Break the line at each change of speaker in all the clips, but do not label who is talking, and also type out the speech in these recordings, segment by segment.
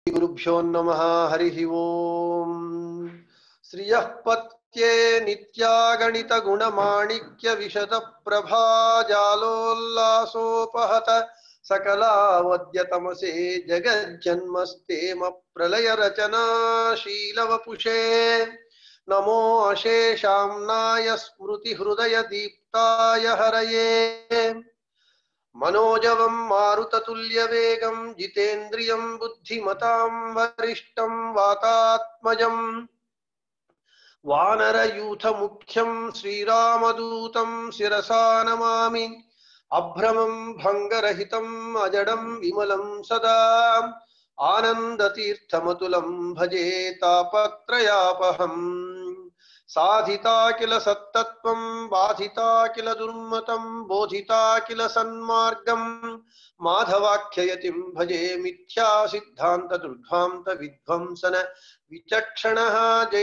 श्रीगुरुभ्यो नमः हरिः ओम् श्रियः पत्ये नित्यागणितगुणमाणिक्यविशदप्रभाजालोल्लासोपहत सकलावद्यतमसे जगज्जन्मस्तेम प्रलयरचनाशीलवपुषे नमो अशेषाम्नाय स्मृतिहृदयदीप्ताय हरये मनोजवं मारुततुल्यवेगं जितेन्द्रियं बुद्धिमतां वरिष्ठं वातात्मजम् वानरयूथमुख्यं श्रीरामदूतं शिरसा नमामि अभ्रमं भङ्गरहितम् अजडं विमलं सदा आनन्दतीर्थमतुलं भजे तापत्रयापहम् साधिता किल सत्तत्वं बाधिता किल दुर्मतं बोधिता किल सन्मार्गं माधवाख्ययतिं भजे मिथ्या सिद्धान्तदुर्भान्त विध्वंसन विचक्षणः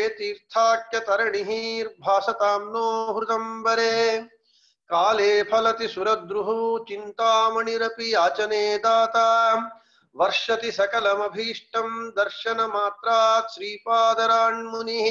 जयतीर्थाख्यतरणिर्भासतां नो हृदम्बरे काले फलति सुरद्रुः चिन्तामणिरपि याचने दाता वर्षति सकलमभीष्टं दर्शनमात्रात् श्रीपादरान्मुनिः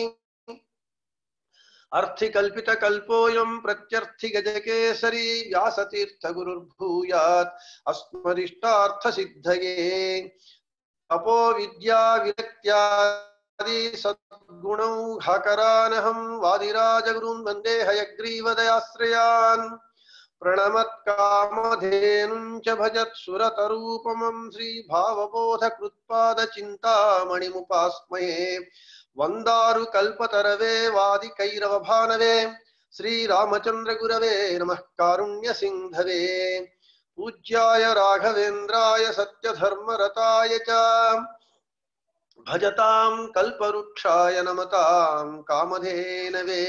अर्थिकल्पितकल्पोऽयं प्रत्यर्थिगजकेसरी व्यासतीर्थगुरुर्भूयात् अस्मदिष्टार्थसिद्धये तपो विद्याविरक्त्यादि सद्गुणौ हकरानहं वादिराजगुरून् वन्दे हयग्रीवदयाश्रयान् प्रणमत्कामधेनुं च भजत् सुरतरूपमं श्रीभावबोधकृत्पादचिन्तामणिमुपास्महे वन्दारु कल्पतरवे वादिकैरवभानवे श्रीरामचन्द्रगुरवे नमः कारुण्यसिन्धवे पूज्याय राघवेन्द्राय सत्यधर्मरताय च भजतां कल्पवृक्षाय नमतां कामधेनवे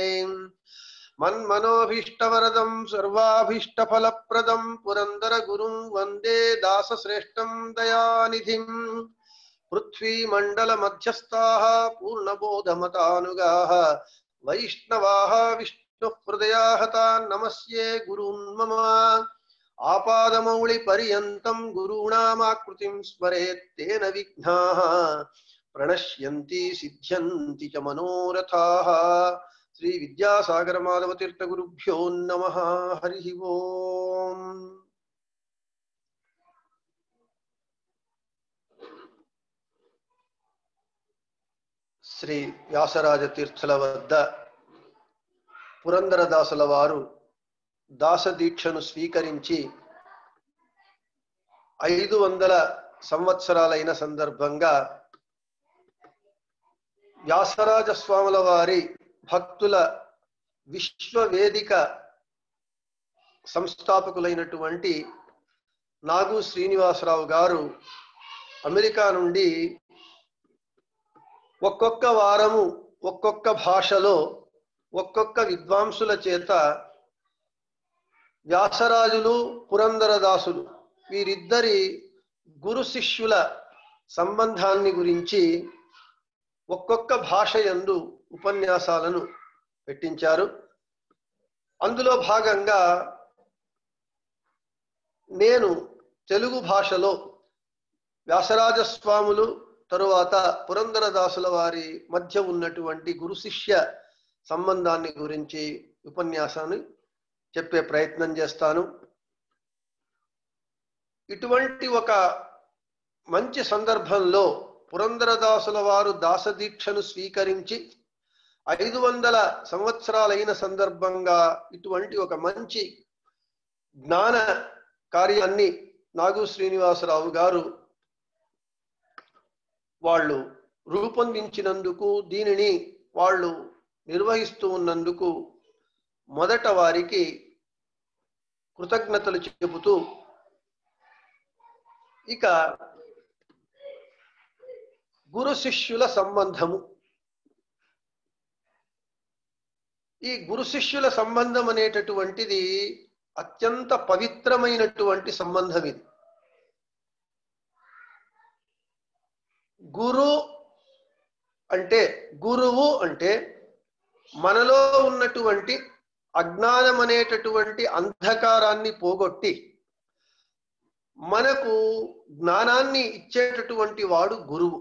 मन्मनोभीष्टवरदं सर्वाभीष्टफलप्रदं पुरन्दरगुरुं वन्दे दासश्रेष्ठं दयानिधिम् पृथ्वीमण्डलमध्यस्थाः पूर्णबोधमतानुगाः वैष्णवाः विष्णुहृदयाः तान् नमस्ये गुरून् मम आपादमौलिपर्यन्तं गुरूणामाकृतिं स्मरेत् तेन विघ्नाः प्रणश्यन्ति सिद्ध्यन्ति च मनोरथाः श्रीविद्यासागरमाधवतीर्थगुरुभ्यो नमः हरिः ओम् శ్రీ వ్యాసరాజ తీర్థుల వద్ద పురందరదాసుల వారు దాసదీక్షను స్వీకరించి ఐదు వందల సంవత్సరాలైన సందర్భంగా వ్యాసరాజ స్వాముల వారి భక్తుల విశ్వవేదిక సంస్థాపకులైనటువంటి నాగు శ్రీనివాసరావు గారు అమెరికా నుండి ఒక్కొక్క వారము ఒక్కొక్క భాషలో ఒక్కొక్క విద్వాంసుల చేత వ్యాసరాజులు పురందరదాసులు వీరిద్దరి గురు శిష్యుల సంబంధాన్ని గురించి ఒక్కొక్క భాష యందు ఉపన్యాసాలను పెట్టించారు అందులో భాగంగా నేను తెలుగు భాషలో వ్యాసరాజస్వాములు తరువాత పురందరదాసుల వారి మధ్య ఉన్నటువంటి గురు శిష్య సంబంధాన్ని గురించి ఉపన్యాసాన్ని చెప్పే ప్రయత్నం చేస్తాను ఇటువంటి ఒక మంచి సందర్భంలో పురందరదాసుల వారు దాసదీక్షను స్వీకరించి ఐదు వందల సంవత్సరాలైన సందర్భంగా ఇటువంటి ఒక మంచి జ్ఞాన కార్యాన్ని నాగు శ్రీనివాసరావు గారు వాళ్ళు రూపొందించినందుకు దీనిని వాళ్ళు నిర్వహిస్తూ ఉన్నందుకు మొదట వారికి కృతజ్ఞతలు చెబుతూ ఇక గురు శిష్యుల సంబంధము ఈ గురు శిష్యుల సంబంధం అనేటటువంటిది అత్యంత పవిత్రమైనటువంటి సంబంధం ఇది గురు అంటే గురువు అంటే మనలో ఉన్నటువంటి అజ్ఞానం అనేటటువంటి అంధకారాన్ని పోగొట్టి మనకు జ్ఞానాన్ని ఇచ్చేటటువంటి వాడు గురువు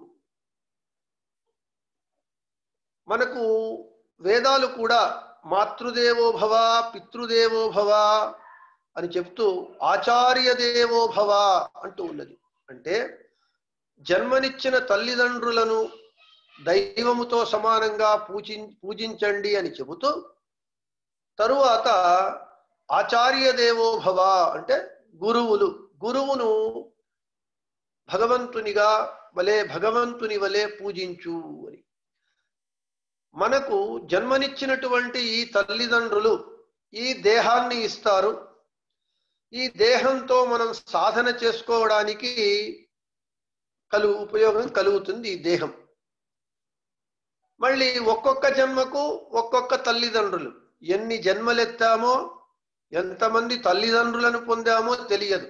మనకు వేదాలు కూడా మాతృదేవో భవ పితృదేవో భవ అని చెప్తూ ఆచార్య దేవో భవ అంటూ ఉన్నది అంటే జన్మనిచ్చిన తల్లిదండ్రులను దైవముతో సమానంగా పూజి పూజించండి అని చెబుతూ తరువాత ఆచార్య దేవో భవ అంటే గురువులు గురువును భగవంతునిగా వలె భగవంతుని వలె పూజించు అని మనకు జన్మనిచ్చినటువంటి ఈ తల్లిదండ్రులు ఈ దేహాన్ని ఇస్తారు ఈ దేహంతో మనం సాధన చేసుకోవడానికి కలు ఉపయోగం కలుగుతుంది ఈ దేహం మళ్ళీ ఒక్కొక్క జన్మకు ఒక్కొక్క తల్లిదండ్రులు ఎన్ని జన్మలెత్తామో ఎంతమంది తల్లిదండ్రులను పొందామో తెలియదు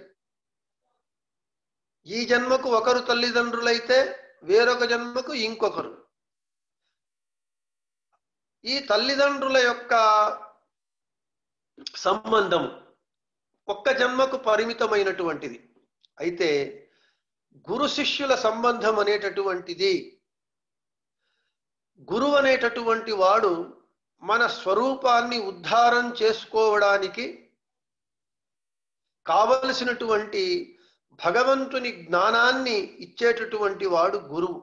ఈ జన్మకు ఒకరు తల్లిదండ్రులైతే వేరొక జన్మకు ఇంకొకరు ఈ తల్లిదండ్రుల యొక్క సంబంధము ఒక్క జన్మకు పరిమితమైనటువంటిది అయితే గురు శిష్యుల సంబంధం అనేటటువంటిది గురువు అనేటటువంటి వాడు మన స్వరూపాన్ని ఉద్ధారం చేసుకోవడానికి కావలసినటువంటి భగవంతుని జ్ఞానాన్ని ఇచ్చేటటువంటి వాడు గురువు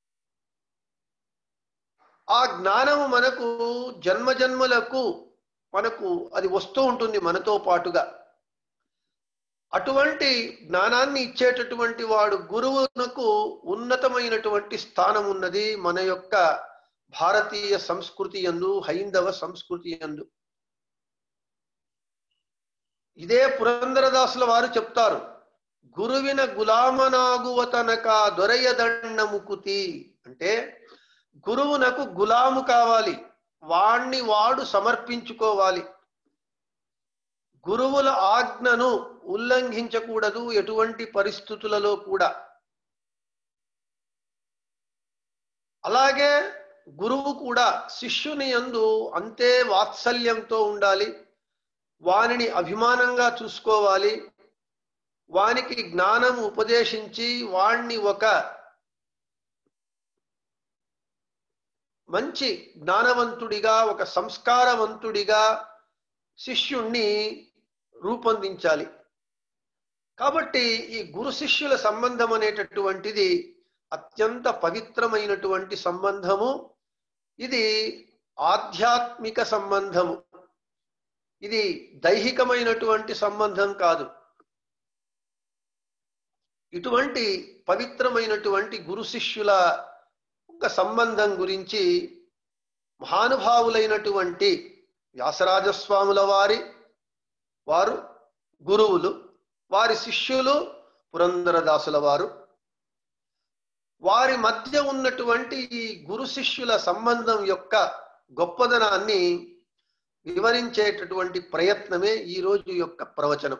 ఆ జ్ఞానము మనకు జన్మ జన్మలకు మనకు అది వస్తూ ఉంటుంది మనతో పాటుగా అటువంటి జ్ఞానాన్ని ఇచ్చేటటువంటి వాడు గురువునకు ఉన్నతమైనటువంటి స్థానం ఉన్నది మన యొక్క భారతీయ సంస్కృతి యందు హైందవ సంస్కృతి యందు ఇదే పురందరదాసుల వారు చెప్తారు గురువిన గులామనాగువతనక దొరయదండముకుతి అంటే గురువునకు గులాము కావాలి వాణ్ణి వాడు సమర్పించుకోవాలి గురువుల ఆజ్ఞను ఉల్లంఘించకూడదు ఎటువంటి పరిస్థితులలో కూడా అలాగే గురువు కూడా శిష్యుని యందు అంతే వాత్సల్యంతో ఉండాలి వానిని అభిమానంగా చూసుకోవాలి వానికి జ్ఞానం ఉపదేశించి వాణ్ణి ఒక మంచి జ్ఞానవంతుడిగా ఒక సంస్కారవంతుడిగా శిష్యుణ్ణి రూపొందించాలి కాబట్టి ఈ గురు శిష్యుల సంబంధం అనేటటువంటిది అత్యంత పవిత్రమైనటువంటి సంబంధము ఇది ఆధ్యాత్మిక సంబంధము ఇది దైహికమైనటువంటి సంబంధం కాదు ఇటువంటి పవిత్రమైనటువంటి గురు శిష్యుల ఒక సంబంధం గురించి మహానుభావులైనటువంటి వ్యాసరాజస్వాముల వారి వారు గురువులు వారి శిష్యులు పురందరదాసుల వారు వారి మధ్య ఉన్నటువంటి ఈ గురు శిష్యుల సంబంధం యొక్క గొప్పదనాన్ని వివరించేటటువంటి ప్రయత్నమే ఈ రోజు యొక్క ప్రవచనం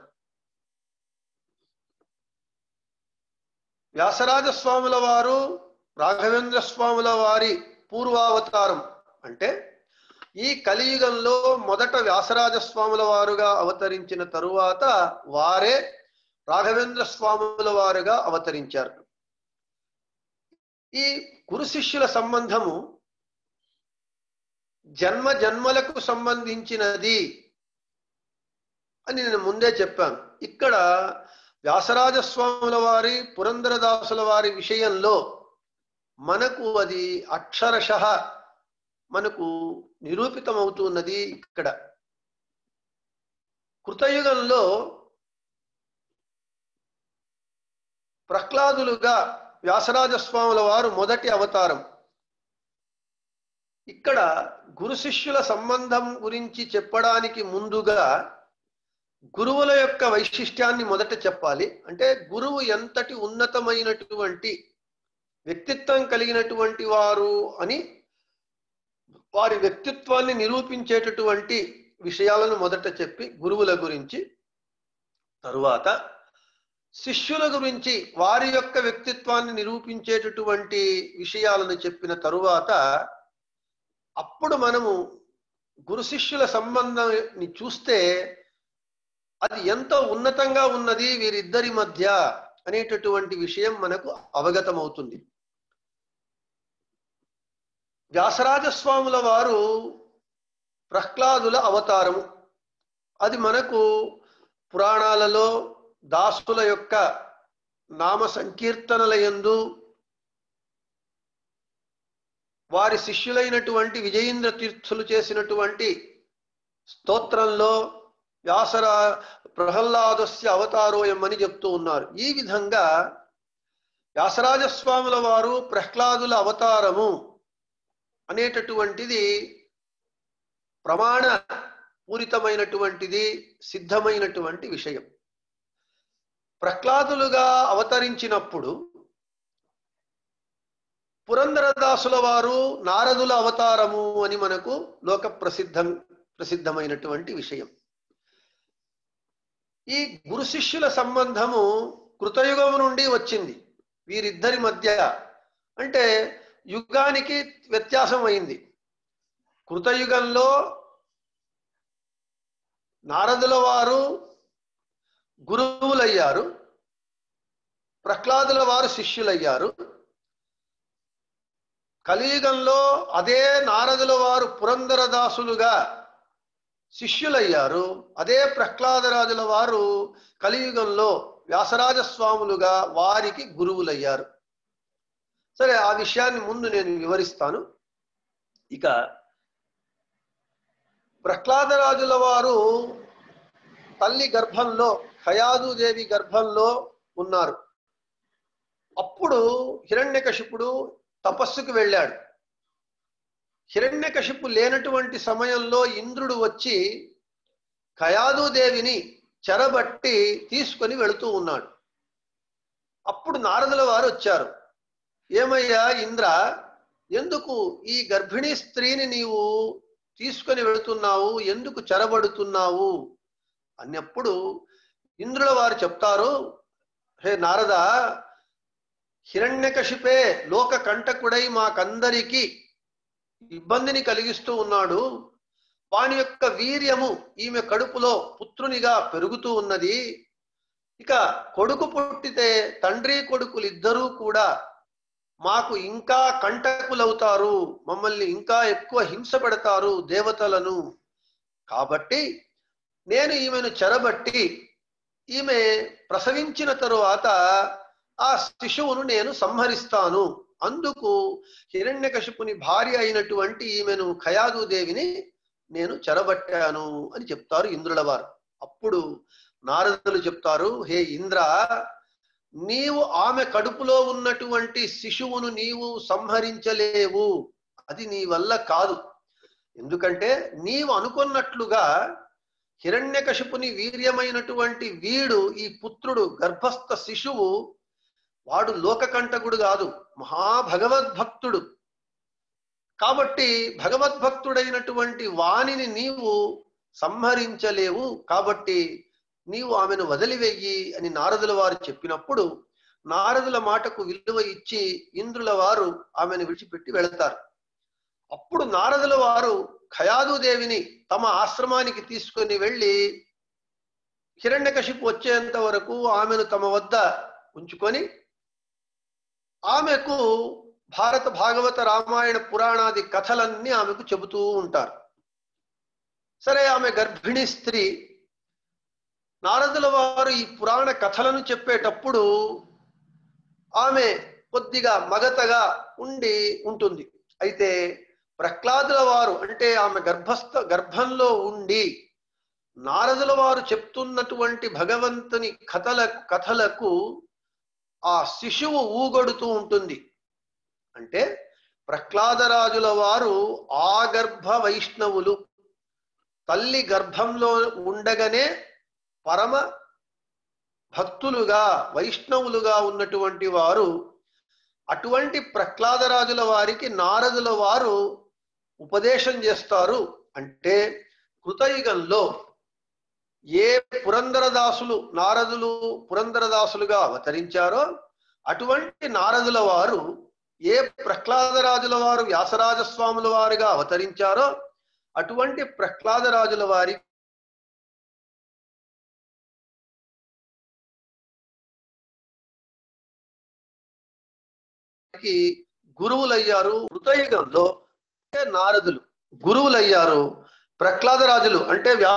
వ్యాసరాజ స్వాముల వారు రాఘవేంద్ర స్వాముల వారి పూర్వావతారం అంటే ఈ కలియుగంలో మొదట వ్యాసరాజ స్వాముల వారుగా అవతరించిన తరువాత వారే రాఘవేంద్ర స్వాముల వారుగా అవతరించారు ఈ గురు శిష్యుల సంబంధము జన్మ జన్మలకు సంబంధించినది అని నేను ముందే చెప్పాను ఇక్కడ వ్యాసరాజ స్వాముల వారి పురందరదాసుల వారి విషయంలో మనకు అది అక్షరశ మనకు నిరూపితమవుతున్నది ఇక్కడ కృతయుగంలో ప్రహ్లాదులుగా వ్యాసరాజ స్వాముల వారు మొదటి అవతారం ఇక్కడ గురు శిష్యుల సంబంధం గురించి చెప్పడానికి ముందుగా గురువుల యొక్క వైశిష్ట్యాన్ని మొదట చెప్పాలి అంటే గురువు ఎంతటి ఉన్నతమైనటువంటి వ్యక్తిత్వం కలిగినటువంటి వారు అని వారి వ్యక్తిత్వాన్ని నిరూపించేటటువంటి విషయాలను మొదట చెప్పి గురువుల గురించి తరువాత శిష్యుల గురించి వారి యొక్క వ్యక్తిత్వాన్ని నిరూపించేటటువంటి విషయాలను చెప్పిన తరువాత అప్పుడు మనము గురు శిష్యుల సంబంధాన్ని చూస్తే అది ఎంతో ఉన్నతంగా ఉన్నది వీరిద్దరి మధ్య అనేటటువంటి విషయం మనకు అవగతమవుతుంది వ్యాసరాజస్వాముల వారు ప్రహ్లాదుల అవతారము అది మనకు పురాణాలలో దాసుల యొక్క నామ సంకీర్తనల యందు వారి శిష్యులైనటువంటి విజయేంద్ర తీర్థులు చేసినటువంటి స్తోత్రంలో వ్యాసరా ప్రహ్లాదస్య అవతారోయం అని చెప్తూ ఉన్నారు ఈ విధంగా వ్యాసరాజస్వాముల వారు ప్రహ్లాదుల అవతారము అనేటటువంటిది ప్రమాణ పూరితమైనటువంటిది సిద్ధమైనటువంటి విషయం ప్రహ్లాదులుగా అవతరించినప్పుడు పురంధరదాసుల వారు నారదుల అవతారము అని మనకు లోక ప్రసిద్ధం ప్రసిద్ధమైనటువంటి విషయం ఈ గురు శిష్యుల సంబంధము కృతయుగము నుండి వచ్చింది వీరిద్దరి మధ్య అంటే యుగానికి వ్యత్యాసం అయింది కృతయుగంలో నారదుల వారు గురువులయ్యారు ప్రహ్లాదుల వారు శిష్యులయ్యారు కలియుగంలో అదే నారదుల వారు పురంధరదాసులుగా శిష్యులయ్యారు అదే ప్రహ్లాదరాజుల వారు కలియుగంలో వ్యాసరాజ స్వాములుగా వారికి గురువులయ్యారు సరే ఆ విషయాన్ని ముందు నేను వివరిస్తాను ఇక ప్రహ్లాదరాజుల వారు తల్లి గర్భంలో హయాదుదేవి గర్భంలో ఉన్నారు అప్పుడు హిరణ్యకశిపుడు తపస్సుకు వెళ్ళాడు హిరణ్యకశిపు లేనటువంటి సమయంలో ఇంద్రుడు వచ్చి కయాదుదేవిని చెరబట్టి తీసుకొని వెళుతూ ఉన్నాడు అప్పుడు నారదుల వారు వచ్చారు ఏమయ్యా ఇంద్ర ఎందుకు ఈ గర్భిణీ స్త్రీని నీవు తీసుకొని వెళుతున్నావు ఎందుకు చెరబడుతున్నావు అన్నప్పుడు ఇంద్రుల వారు చెప్తారు హే నారద హిరణ్యకశిపే లోక కంటకుడై మాకందరికీ ఇబ్బందిని కలిగిస్తూ ఉన్నాడు వాని యొక్క వీర్యము ఈమె కడుపులో పుత్రునిగా పెరుగుతూ ఉన్నది ఇక కొడుకు పుట్టితే తండ్రి కొడుకులు ఇద్దరూ కూడా మాకు ఇంకా కంటకులవుతారు మమ్మల్ని ఇంకా ఎక్కువ హింస పెడతారు దేవతలను కాబట్టి నేను ఈమెను చెరబట్టి ఈమె ప్రసవించిన తరువాత ఆ శిశువును నేను సంహరిస్తాను అందుకు హిరణ్యకశిపుని భార్య అయినటువంటి ఈమెను ఖయాదుదేవిని నేను చెరబట్టాను అని చెప్తారు ఇంద్రుల వారు అప్పుడు నారదులు చెప్తారు హే ఇంద్ర నీవు ఆమె కడుపులో ఉన్నటువంటి శిశువును నీవు సంహరించలేవు అది నీ వల్ల కాదు ఎందుకంటే నీవు అనుకున్నట్లుగా హిరణ్యకశిపుని వీర్యమైనటువంటి వీడు ఈ పుత్రుడు గర్భస్థ శిశువు వాడు లోకకంటకుడు కాదు మహాభగవద్భక్తుడు కాబట్టి భగవద్భక్తుడైనటువంటి వాణిని నీవు సంహరించలేవు కాబట్టి నీవు ఆమెను వదిలివెయ్యి అని నారదుల వారు చెప్పినప్పుడు నారదుల మాటకు విలువ ఇచ్చి ఇంద్రుల వారు ఆమెను విడిచిపెట్టి వెళతారు అప్పుడు నారదుల వారు ఖయాదుదేవిని తమ ఆశ్రమానికి తీసుకొని వెళ్ళి హిరణ్యకశిపు వచ్చేంత వరకు ఆమెను తమ వద్ద ఉంచుకొని ఆమెకు భారత భాగవత రామాయణ పురాణాది కథలన్నీ ఆమెకు చెబుతూ ఉంటారు సరే ఆమె గర్భిణీ స్త్రీ నారదుల వారు ఈ పురాణ కథలను చెప్పేటప్పుడు ఆమె కొద్దిగా మగతగా ఉండి ఉంటుంది అయితే ప్రహ్లాదుల వారు అంటే ఆమె గర్భస్థ గర్భంలో ఉండి నారదుల వారు చెప్తున్నటువంటి భగవంతుని కథల కథలకు ఆ శిశువు ఊగొడుతూ ఉంటుంది అంటే ప్రహ్లాదరాజుల వారు ఆగర్భ వైష్ణవులు తల్లి గర్భంలో ఉండగానే పరమ భక్తులుగా వైష్ణవులుగా ఉన్నటువంటి వారు అటువంటి ప్రహ్లాదరాజుల వారికి నారదుల వారు ఉపదేశం చేస్తారు అంటే కృతయుగంలో ఏ పురందరదాసులు నారదులు పురందరదాసులుగా అవతరించారో అటువంటి నారదుల వారు ఏ ప్రహ్లాదరాజుల వారు వ్యాసరాజస్వాముల వారుగా అవతరించారో అటువంటి ప్రహ్లాదరాజుల వారి వారికి గురువులయ్యారు కృతయుగంలో అంటే నారదులు గురువులయ్యారు ప్రహ్లాదరాజులు అంటే వ్యా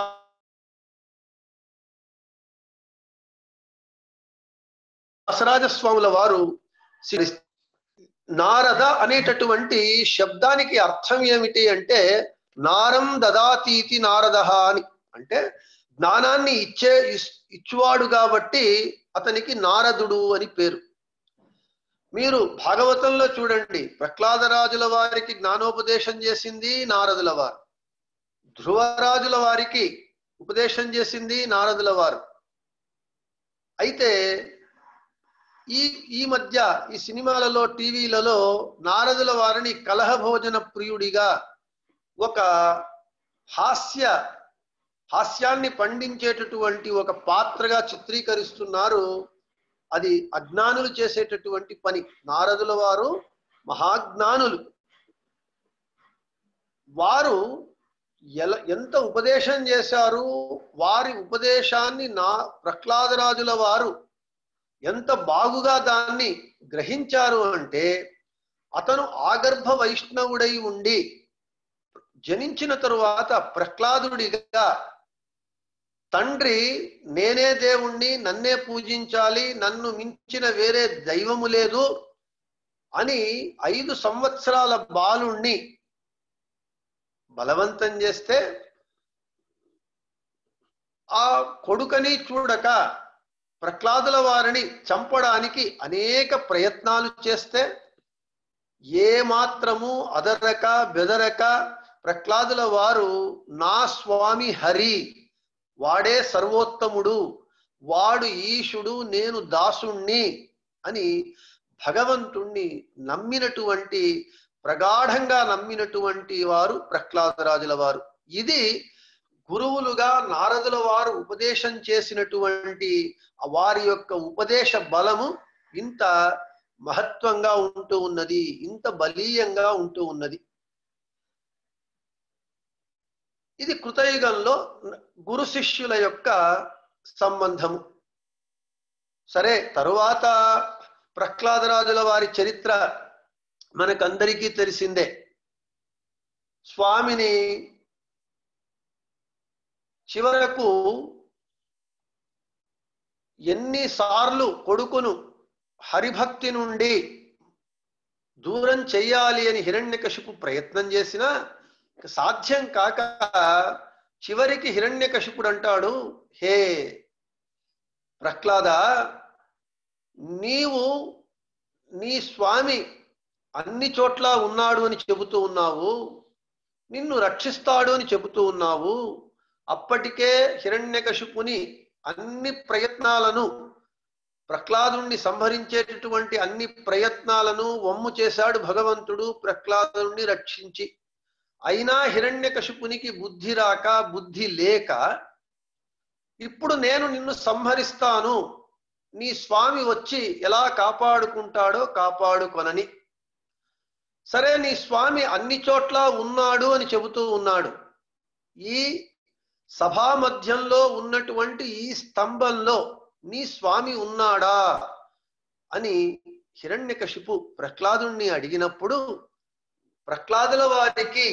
వ్యాసరాజస్వాముల వారు శ్రీ నారద అనేటటువంటి శబ్దానికి అర్థం ఏమిటి అంటే నారం దదాతీతి నారద అని అంటే జ్ఞానాన్ని ఇచ్చే ఇస్- ఇచ్చువాడు కాబట్టి అతనికి నారదుడు అని పేరు మీరు భాగవతంలో చూడండి ప్రహ్లాదరాజుల వారికి జ్ఞానోపదేశం చేసింది నారదుల వారు ధ్రువరాజుల వారికి ఉపదేశం చేసింది నారదుల వారు అయితే ఈ ఈ మధ్య ఈ సినిమాలలో టీవీలలో నారదుల వారిని కలహభోజన ప్రియుడిగా ఒక హాస్య హాస్యాన్ని పండించేటటువంటి ఒక పాత్రగా చిత్రీకరిస్తున్నారు అది అజ్ఞానులు చేసేటటువంటి పని నారదుల వారు మహాజ్ఞానులు వారు ఎల ఎంత ఉపదేశం చేశారు వారి ఉపదేశాన్ని నా ప్రహ్లాదరాజుల వారు ఎంత బాగుగా దాన్ని గ్రహించారు అంటే అతను ఆగర్భ వైష్ణవుడై ఉండి జనించిన తరువాత ప్రహ్లాదుడిగా తండ్రి నేనే దేవుణ్ణి నన్నే పూజించాలి నన్ను మించిన వేరే దైవము లేదు అని ఐదు సంవత్సరాల బాలుణ్ణి బలవంతం చేస్తే ఆ కొడుకని చూడక ప్రహ్లాదుల వారిని చంపడానికి అనేక ప్రయత్నాలు చేస్తే ఏ మాత్రము అదరక బెదరక ప్రహ్లాదుల వారు నా స్వామి హరి వాడే సర్వోత్తముడు వాడు ఈశుడు నేను దాసుణ్ణి అని భగవంతుణ్ణి నమ్మినటువంటి ప్రగాఢంగా నమ్మినటువంటి వారు ప్రహ్లాదరాజుల వారు ఇది గురువులుగా నారదుల వారు ఉపదేశం చేసినటువంటి వారి యొక్క ఉపదేశ బలము ఇంత మహత్వంగా ఉంటూ ఉన్నది ఇంత బలీయంగా ఉంటూ ఉన్నది ఇది కృతయుగంలో గురు శిష్యుల యొక్క సంబంధము సరే తరువాత ప్రహ్లాదరాజుల వారి చరిత్ర మనకందరికీ తెలిసిందే స్వామిని చివరకు ఎన్నిసార్లు కొడుకును హరిభక్తి నుండి దూరం చెయ్యాలి అని హిరణ్యకశిపు ప్రయత్నం చేసినా సాధ్యం కాక చివరికి హిరణ్యకశిపుడు అంటాడు హే ప్రహ్లాద నీవు నీ స్వామి అన్ని చోట్ల ఉన్నాడు అని చెబుతూ ఉన్నావు నిన్ను రక్షిస్తాడు అని చెబుతూ ఉన్నావు అప్పటికే హిరణ్యకశిపుని అన్ని ప్రయత్నాలను ప్రహ్లాదుణ్ణి సంహరించేటటువంటి అన్ని ప్రయత్నాలను వమ్ము చేశాడు భగవంతుడు ప్రహ్లాదుణ్ణి రక్షించి అయినా హిరణ్యకశిపునికి బుద్ధి రాక బుద్ధి లేక ఇప్పుడు నేను నిన్ను సంహరిస్తాను నీ స్వామి వచ్చి ఎలా కాపాడుకుంటాడో కాపాడుకొనని సరే నీ స్వామి అన్ని చోట్ల ఉన్నాడు అని చెబుతూ ఉన్నాడు ఈ సభా మధ్యంలో ఉన్నటువంటి ఈ స్తంభంలో నీ స్వామి ఉన్నాడా అని హిరణ్యకశిపు ప్రహ్లాదుణ్ణి అడిగినప్పుడు ప్రహ్లాదుల వారికి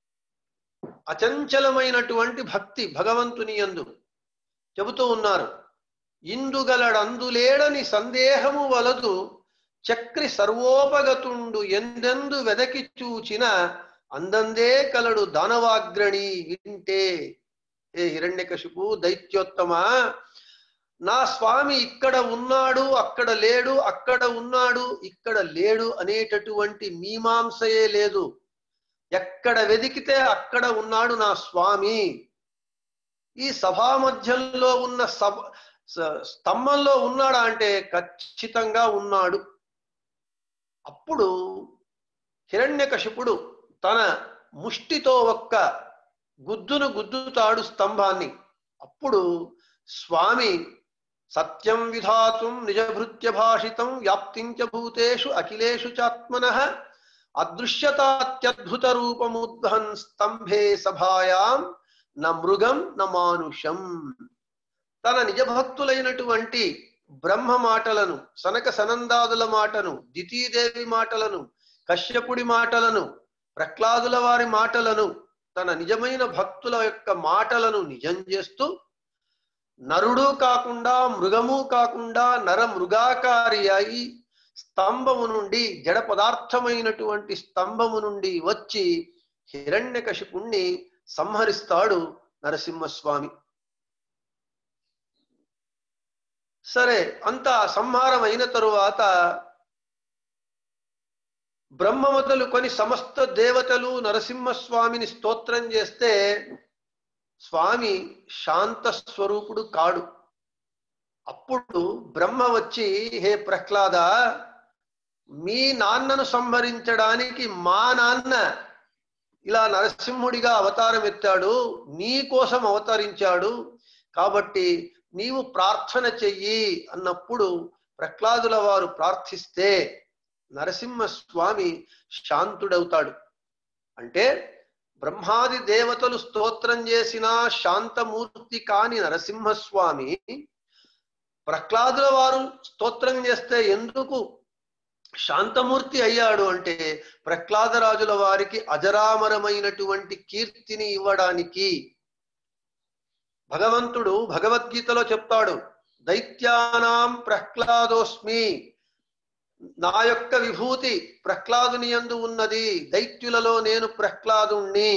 అచంచలమైనటువంటి భక్తి భగవంతుని యందు చెబుతూ ఉన్నారు ఇందుగలడందులేడని సందేహము వలదు చక్రి సర్వోపగతుండు ఎందెందు వెదకి చూచిన అందందే కలడు దానవాగ్రణి వింటే ఏ హిరణ్యకశిపు దైత్యోత్తమ నా స్వామి ఇక్కడ ఉన్నాడు అక్కడ లేడు అక్కడ ఉన్నాడు ఇక్కడ లేడు అనేటటువంటి మీమాంసయే లేదు ఎక్కడ వెదికితే అక్కడ ఉన్నాడు నా స్వామి ఈ సభా మధ్యంలో ఉన్న సభ స- స్తంభంలో ఉన్నాడా అంటే ఖచ్చితంగా ఉన్నాడు అప్పుడు హిరణ్యకశిపుడు తన ముష్టితో ఒక్క గుద్దును గుద్దుతాడు స్తంభాన్ని అప్పుడు స్వామి సత్యం విధాతుం నిజభృత్య భాషితం వ్యాప్తించ భూతేషు అఖిలేషు చాత్మన అదృశ్యతాత్యద్భుత రూపముద్వహన్ స్తంభే సభాయాం న మృగం న మానుషం తన నిజభక్తులైనటువంటి బ్రహ్మ మాటలను సనక సనందాదుల మాటను దితీదేవి మాటలను కశ్యపుడి మాటలను ప్రహ్లాదుల వారి మాటలను తన నిజమైన భక్తుల యొక్క మాటలను నిజం చేస్తూ నరుడు కాకుండా మృగము కాకుండా నర మృగాకారి అయి స్తంభము నుండి జడ పదార్థమైనటువంటి స్తంభము నుండి వచ్చి హిరణ్యకశిపుణ్ణి సంహరిస్తాడు నరసింహస్వామి సరే అంత సంహారం అయిన తరువాత బ్రహ్మ మొదలుకొని సమస్త దేవతలు నరసింహస్వామిని స్తోత్రం చేస్తే స్వామి శాంత స్వరూపుడు కాడు అప్పుడు బ్రహ్మ వచ్చి హే ప్రహ్లాద మీ నాన్నను సంహరించడానికి మా నాన్న ఇలా నరసింహుడిగా అవతారం ఎత్తాడు నీ కోసం అవతరించాడు కాబట్టి నీవు ప్రార్థన చెయ్యి అన్నప్పుడు ప్రహ్లాదుల వారు ప్రార్థిస్తే నరసింహ స్వామి శాంతుడవుతాడు అంటే బ్రహ్మాది దేవతలు స్తోత్రం చేసిన శాంతమూర్తి కాని నరసింహస్వామి ప్రహ్లాదుల వారు స్తోత్రం చేస్తే ఎందుకు శాంతమూర్తి అయ్యాడు అంటే ప్రహ్లాదరాజుల వారికి అజరామరమైనటువంటి కీర్తిని ఇవ్వడానికి భగవంతుడు భగవద్గీతలో చెప్తాడు దైత్యానాం ప్రహ్లాదోస్మి నా యొక్క విభూతి ప్రహ్లాదుని యందు ఉన్నది దైత్యులలో నేను ప్రహ్లాదుణ్ణి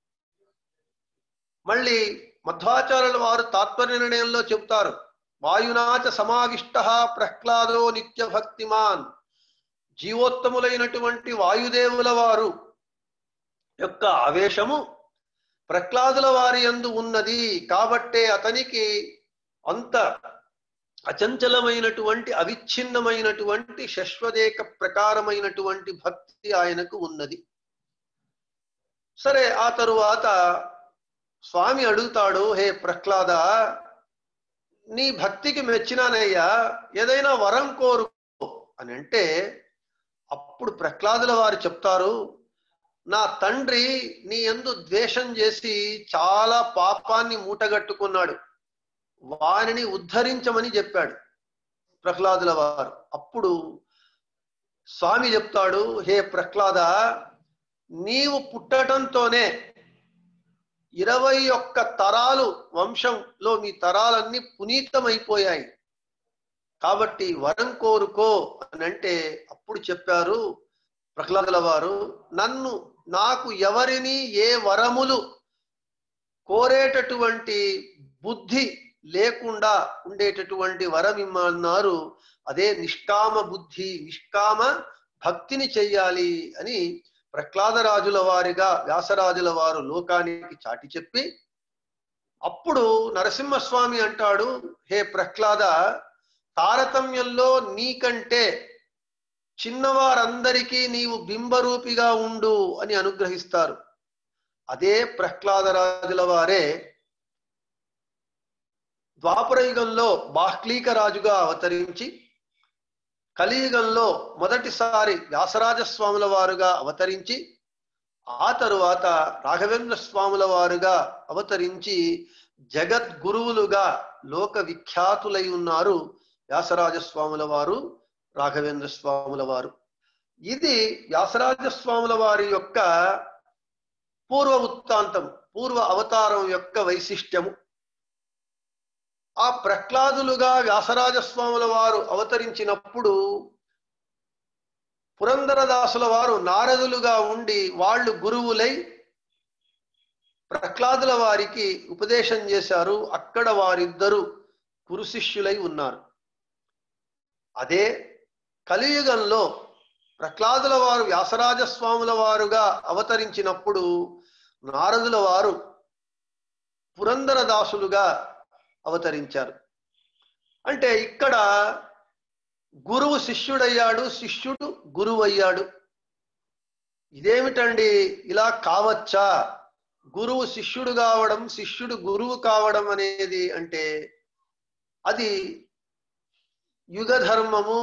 మళ్ళీ మధ్వాచార్యుల వారు తాత్పర్య నిర్ణయంలో చెప్తారు వాయునాచ సమావిష్ట ప్రహ్లాదో నిత్య భక్తిమాన్ జీవోత్తములైనటువంటి వాయుదేవుల వారు యొక్క ఆవేశము ప్రహ్లాదుల వారి యందు ఉన్నది కాబట్టే అతనికి అంత అచంచలమైనటువంటి అవిచ్ఛిన్నమైనటువంటి శశ్వదేక ప్రకారమైనటువంటి భక్తి ఆయనకు ఉన్నది సరే ఆ తరువాత స్వామి అడుగుతాడు హే ప్రహ్లాద నీ భక్తికి మెచ్చినానయ్యా ఏదైనా వరం కోరుకో అని అంటే అప్పుడు ప్రహ్లాదుల వారు చెప్తారు నా తండ్రి నీ ఎందు ద్వేషం చేసి చాలా పాపాన్ని మూటగట్టుకున్నాడు వారిని ఉద్ధరించమని చెప్పాడు ప్రహ్లాదుల వారు అప్పుడు స్వామి చెప్తాడు హే ప్రహ్లాద నీవు పుట్టడంతోనే ఇరవై ఒక్క తరాలు వంశంలో మీ తరాలన్నీ పునీతమైపోయాయి కాబట్టి వరం కోరుకో అని అంటే అప్పుడు చెప్పారు ప్రహ్లాదుల వారు నన్ను నాకు ఎవరిని ఏ వరములు కోరేటటువంటి బుద్ధి లేకుండా ఉండేటటువంటి వరం ఇమ్మన్నారు అదే నిష్కామ బుద్ధి నిష్కామ భక్తిని చెయ్యాలి అని ప్రహ్లాదరాజుల వారిగా వ్యాసరాజుల వారు లోకానికి చాటి చెప్పి అప్పుడు నరసింహస్వామి అంటాడు హే ప్రహ్లాద తారతమ్యంలో నీకంటే చిన్నవారందరికీ నీవు బింబరూపిగా ఉండు అని అనుగ్రహిస్తారు అదే ప్రహ్లాదరాజుల వారే ద్వాపరయుగంలో బాహ్లీక రాజుగా అవతరించి కలియుగంలో మొదటిసారి వ్యాసరాజ స్వాముల వారుగా అవతరించి ఆ తరువాత రాఘవేంద్ర స్వాముల వారుగా అవతరించి జగద్గురువులుగా లోక విఖ్యాతులై ఉన్నారు వ్యాసరాజ స్వాముల వారు రాఘవేంద్ర స్వాముల వారు ఇది వ్యాసరాజ స్వాముల వారి యొక్క పూర్వ వృత్తాంతం పూర్వ అవతారం యొక్క వైశిష్ట్యము ఆ ప్రహ్లాదులుగా వ్యాసరాజస్వాముల వారు అవతరించినప్పుడు పురందరదాసుల వారు నారదులుగా ఉండి వాళ్ళు గురువులై ప్రహ్లాదుల వారికి ఉపదేశం చేశారు అక్కడ వారిద్దరు గురు శిష్యులై ఉన్నారు అదే కలియుగంలో ప్రహ్లాదుల వారు వ్యాసరాజస్వాముల వారుగా అవతరించినప్పుడు నారదుల వారు పురందరదాసులుగా అవతరించారు అంటే ఇక్కడ గురువు శిష్యుడయ్యాడు శిష్యుడు గురువు అయ్యాడు ఇదేమిటండి ఇలా కావచ్చా గురువు శిష్యుడు కావడం శిష్యుడు గురువు కావడం అనేది అంటే అది యుగ ధర్మము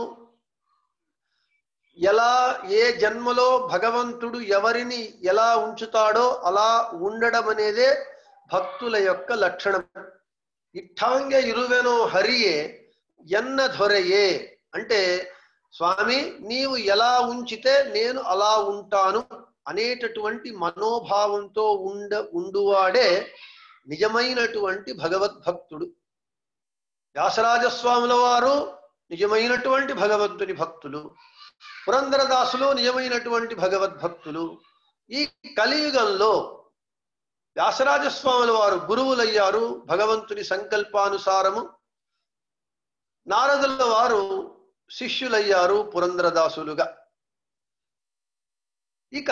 ఎలా ఏ జన్మలో భగవంతుడు ఎవరిని ఎలా ఉంచుతాడో అలా ఉండడం అనేదే భక్తుల యొక్క లక్షణం ఇట్టాంగ ఇరువెనో హరియే ఎన్న దొరయే అంటే స్వామి నీవు ఎలా ఉంచితే నేను అలా ఉంటాను అనేటటువంటి మనోభావంతో ఉండ ఉండువాడే నిజమైనటువంటి భగవద్భక్తుడు వ్యాసరాజస్వాముల వారు నిజమైనటువంటి భగవంతుని భక్తులు పురంధరదాసులు నిజమైనటువంటి భగవద్భక్తులు ఈ కలియుగంలో వ్యాసరాజస్వాముల వారు గురువులయ్యారు భగవంతుని సంకల్పానుసారము నారదుల వారు శిష్యులయ్యారు పురంధరదాసులుగా ఇక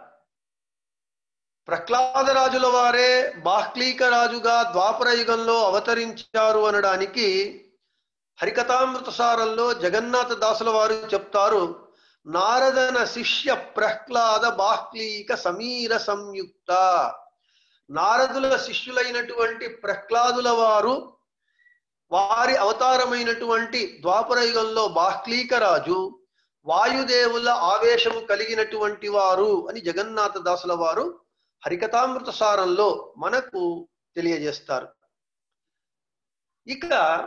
ప్రహ్లాదరాజుల వారే బాహ్లీక రాజుగా ద్వాపర యుగంలో అవతరించారు అనడానికి హరికథామృత సారంలో జగన్నాథ దాసుల వారు చెప్తారు నారదన శిష్య ప్రహ్లాద బాహ్లీక సమీర సంయుక్త నారదుల శిష్యులైనటువంటి ప్రహ్లాదుల వారు వారి అవతారమైనటువంటి ద్వాపర యుగంలో బాహ్లీక రాజు వాయుదేవుల ఆవేశము కలిగినటువంటి వారు అని జగన్నాథ దాసుల వారు హరికథామృత సారంలో మనకు తెలియజేస్తారు ఇక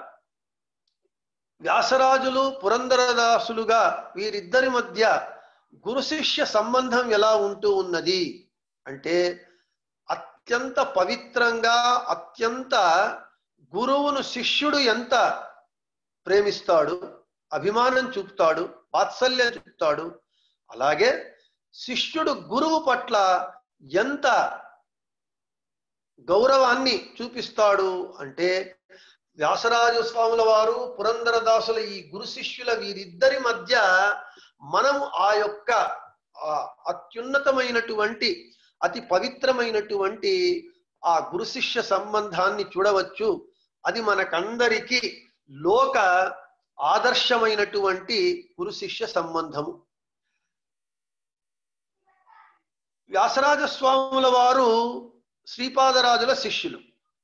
వ్యాసరాజులు పురంధరదాసులుగా వీరిద్దరి మధ్య గురు శిష్య సంబంధం ఎలా ఉంటూ ఉన్నది అంటే అత్యంత పవిత్రంగా అత్యంత గురువును శిష్యుడు ఎంత ప్రేమిస్తాడు అభిమానం చూపుతాడు వాత్సల్యం చూపుతాడు అలాగే శిష్యుడు గురువు పట్ల ఎంత గౌరవాన్ని చూపిస్తాడు అంటే వ్యాసరాజు స్వాముల వారు పురంధరదాసుల ఈ గురు శిష్యుల వీరిద్దరి మధ్య మనం ఆ యొక్క అత్యున్నతమైనటువంటి అతి పవిత్రమైనటువంటి ఆ గురు శిష్య సంబంధాన్ని చూడవచ్చు అది మనకందరికీ లోక ఆదర్శమైనటువంటి గురు శిష్య సంబంధము వ్యాసరాజ స్వాముల వారు శ్రీపాదరాజుల శిష్యులు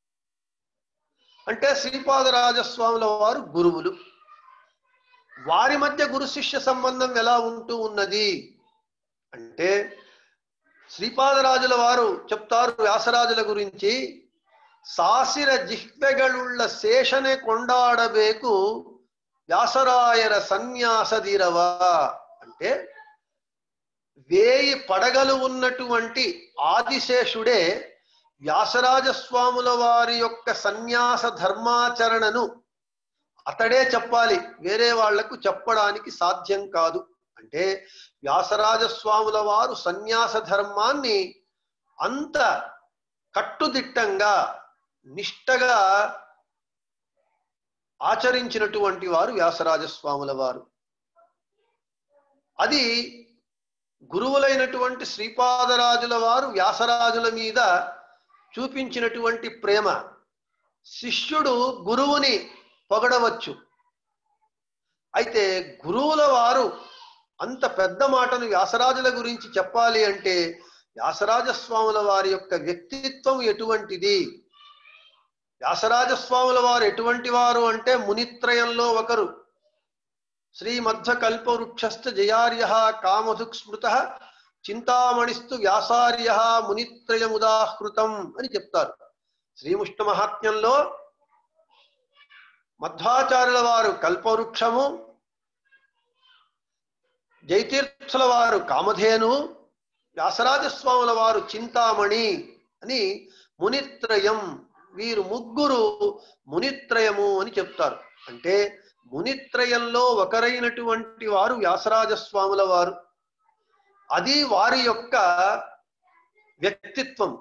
అంటే శ్రీపాదరాజస్వాముల వారు గురువులు వారి మధ్య గురు శిష్య సంబంధం ఎలా ఉంటూ ఉన్నది అంటే శ్రీపాదరాజుల వారు చెప్తారు వ్యాసరాజుల గురించి సాసిర జిహ్వెగಳುಳ್ಳ శేషనే కొండాడబేకు వ్యాసరాయర సన్యాసదిరవ అంటే వేయి పడగలు ఉన్నటువంటి ఆదిశేషుడే వ్యాసరాజ స్వాముల వారి యొక్క సన్యాస ధర్మాచరణను అతడే చెప్పాలి వేరే వాళ్లకు చెప్పడానికి సాధ్యం కాదు అంటే వ్యాసరాజ స్వాముల వారు సన్యాస ధర్మాన్ని అంత కట్టుదిట్టంగా నిష్టగా ఆచరించినటువంటి వారు వ్యాసరాజ స్వాముల వారు అది గురువులైనటువంటి శ్రీపాదరాజుల వారు వ్యాసరాజుల మీద చూపించినటువంటి ప్రేమ శిష్యుడు గురువుని పొగడవచ్చు అయితే గురువుల వారు అంత పెద్ద మాటను వ్యాసరాజుల గురించి చెప్పాలి అంటే వ్యాసరాజస్వాముల వారి యొక్క వ్యక్తిత్వం ఎటువంటిది వ్యాసరాజస్వాముల వారు ఎటువంటి వారు అంటే మునిత్రయంలో ఒకరు శ్రీమధ్వ కల్పవృక్షస్థ జయార్య కామధుక్ స్మృత చింతామణిస్తు వ్యాసార్య మునిత్రయముదాహృతం అని చెప్తారు శ్రీముష్ణ మహాత్మ్యంలో మధ్వాచార్యుల వారు కల్పవృక్షము జైతీర్థుల వారు కామధేను వ్యాసరాజస్వాముల వారు చింతామణి అని మునిత్రయం వీరు ముగ్గురు మునిత్రయము అని చెప్తారు అంటే మునిత్రయంలో ఒకరైనటువంటి వారు వ్యాసరాజస్వాముల వారు అది వారి యొక్క వ్యక్తిత్వం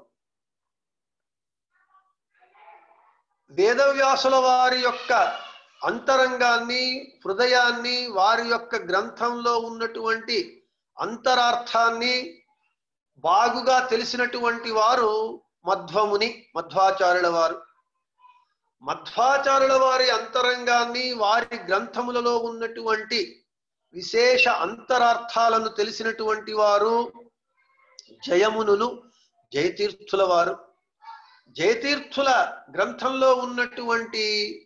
వేదవ్యాసుల వారి యొక్క అంతరంగాన్ని హృదయాన్ని వారి యొక్క గ్రంథంలో ఉన్నటువంటి అంతరార్థాన్ని బాగుగా తెలిసినటువంటి వారు మధ్వముని మధ్వాచార్యుల వారు మధ్వాచార్యుల వారి అంతరంగాన్ని వారి గ్రంథములలో ఉన్నటువంటి విశేష అంతరార్థాలను తెలిసినటువంటి వారు జయమునులు జయతీర్థుల వారు జయతీర్థుల గ్రంథంలో ఉన్నటువంటి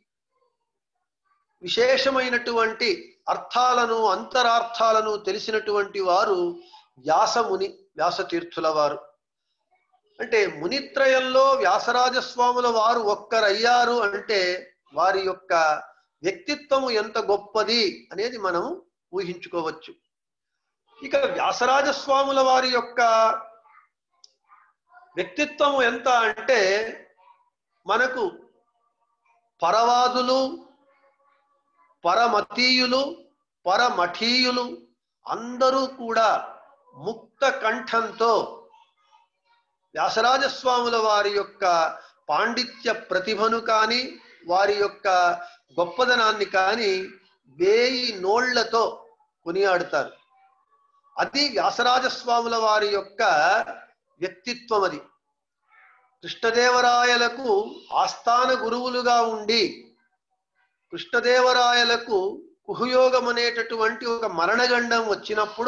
విశేషమైనటువంటి అర్థాలను అంతరార్థాలను తెలిసినటువంటి వారు వ్యాసముని వ్యాసతీర్థుల వారు అంటే మునిత్రయంలో వ్యాసరాజస్వాముల వారు ఒక్కరయ్యారు అంటే వారి యొక్క వ్యక్తిత్వము ఎంత గొప్పది అనేది మనం ఊహించుకోవచ్చు ఇక వ్యాసరాజ స్వాముల వారి యొక్క వ్యక్తిత్వము ఎంత అంటే మనకు పరవాదులు పరమతీయులు పరమఠీయులు అందరూ కూడా ముక్త కంఠంతో వ్యాసరాజస్వాముల వారి యొక్క పాండిత్య ప్రతిభను కానీ వారి యొక్క గొప్పదనాన్ని కానీ వేయి నోళ్లతో కొనియాడుతారు అది వ్యాసరాజస్వాముల వారి యొక్క వ్యక్తిత్వం అది కృష్ణదేవరాయలకు ఆస్థాన గురువులుగా ఉండి కృష్ణదేవరాయలకు కుహయోగం అనేటటువంటి ఒక మరణగండం వచ్చినప్పుడు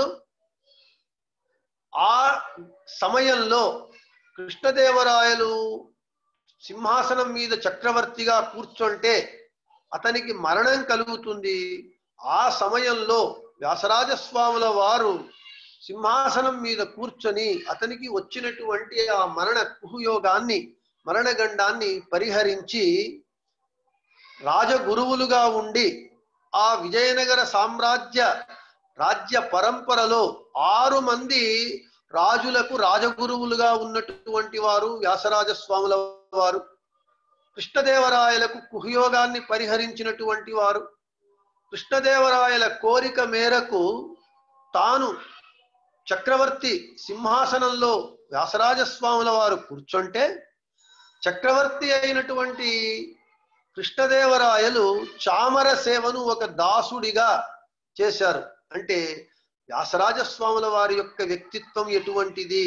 ఆ సమయంలో కృష్ణదేవరాయలు సింహాసనం మీద చక్రవర్తిగా కూర్చుంటే అతనికి మరణం కలుగుతుంది ఆ సమయంలో వ్యాసరాజస్వాముల వారు సింహాసనం మీద కూర్చొని అతనికి వచ్చినటువంటి ఆ మరణ కుహయోగాన్ని మరణగండాన్ని పరిహరించి రాజగురువులుగా ఉండి ఆ విజయనగర సామ్రాజ్య రాజ్య పరంపరలో ఆరు మంది రాజులకు రాజగురువులుగా ఉన్నటువంటి వారు వ్యాసరాజ స్వాముల వారు కృష్ణదేవరాయలకు కుహయోగాన్ని పరిహరించినటువంటి వారు కృష్ణదేవరాయల కోరిక మేరకు తాను చక్రవర్తి సింహాసనంలో వ్యాసరాజస్వాముల వారు కూర్చుంటే చక్రవర్తి అయినటువంటి కృష్ణదేవరాయలు చామర సేవను ఒక దాసుడిగా చేశారు అంటే వ్యాసరాజస్వాముల వారి యొక్క వ్యక్తిత్వం ఎటువంటిది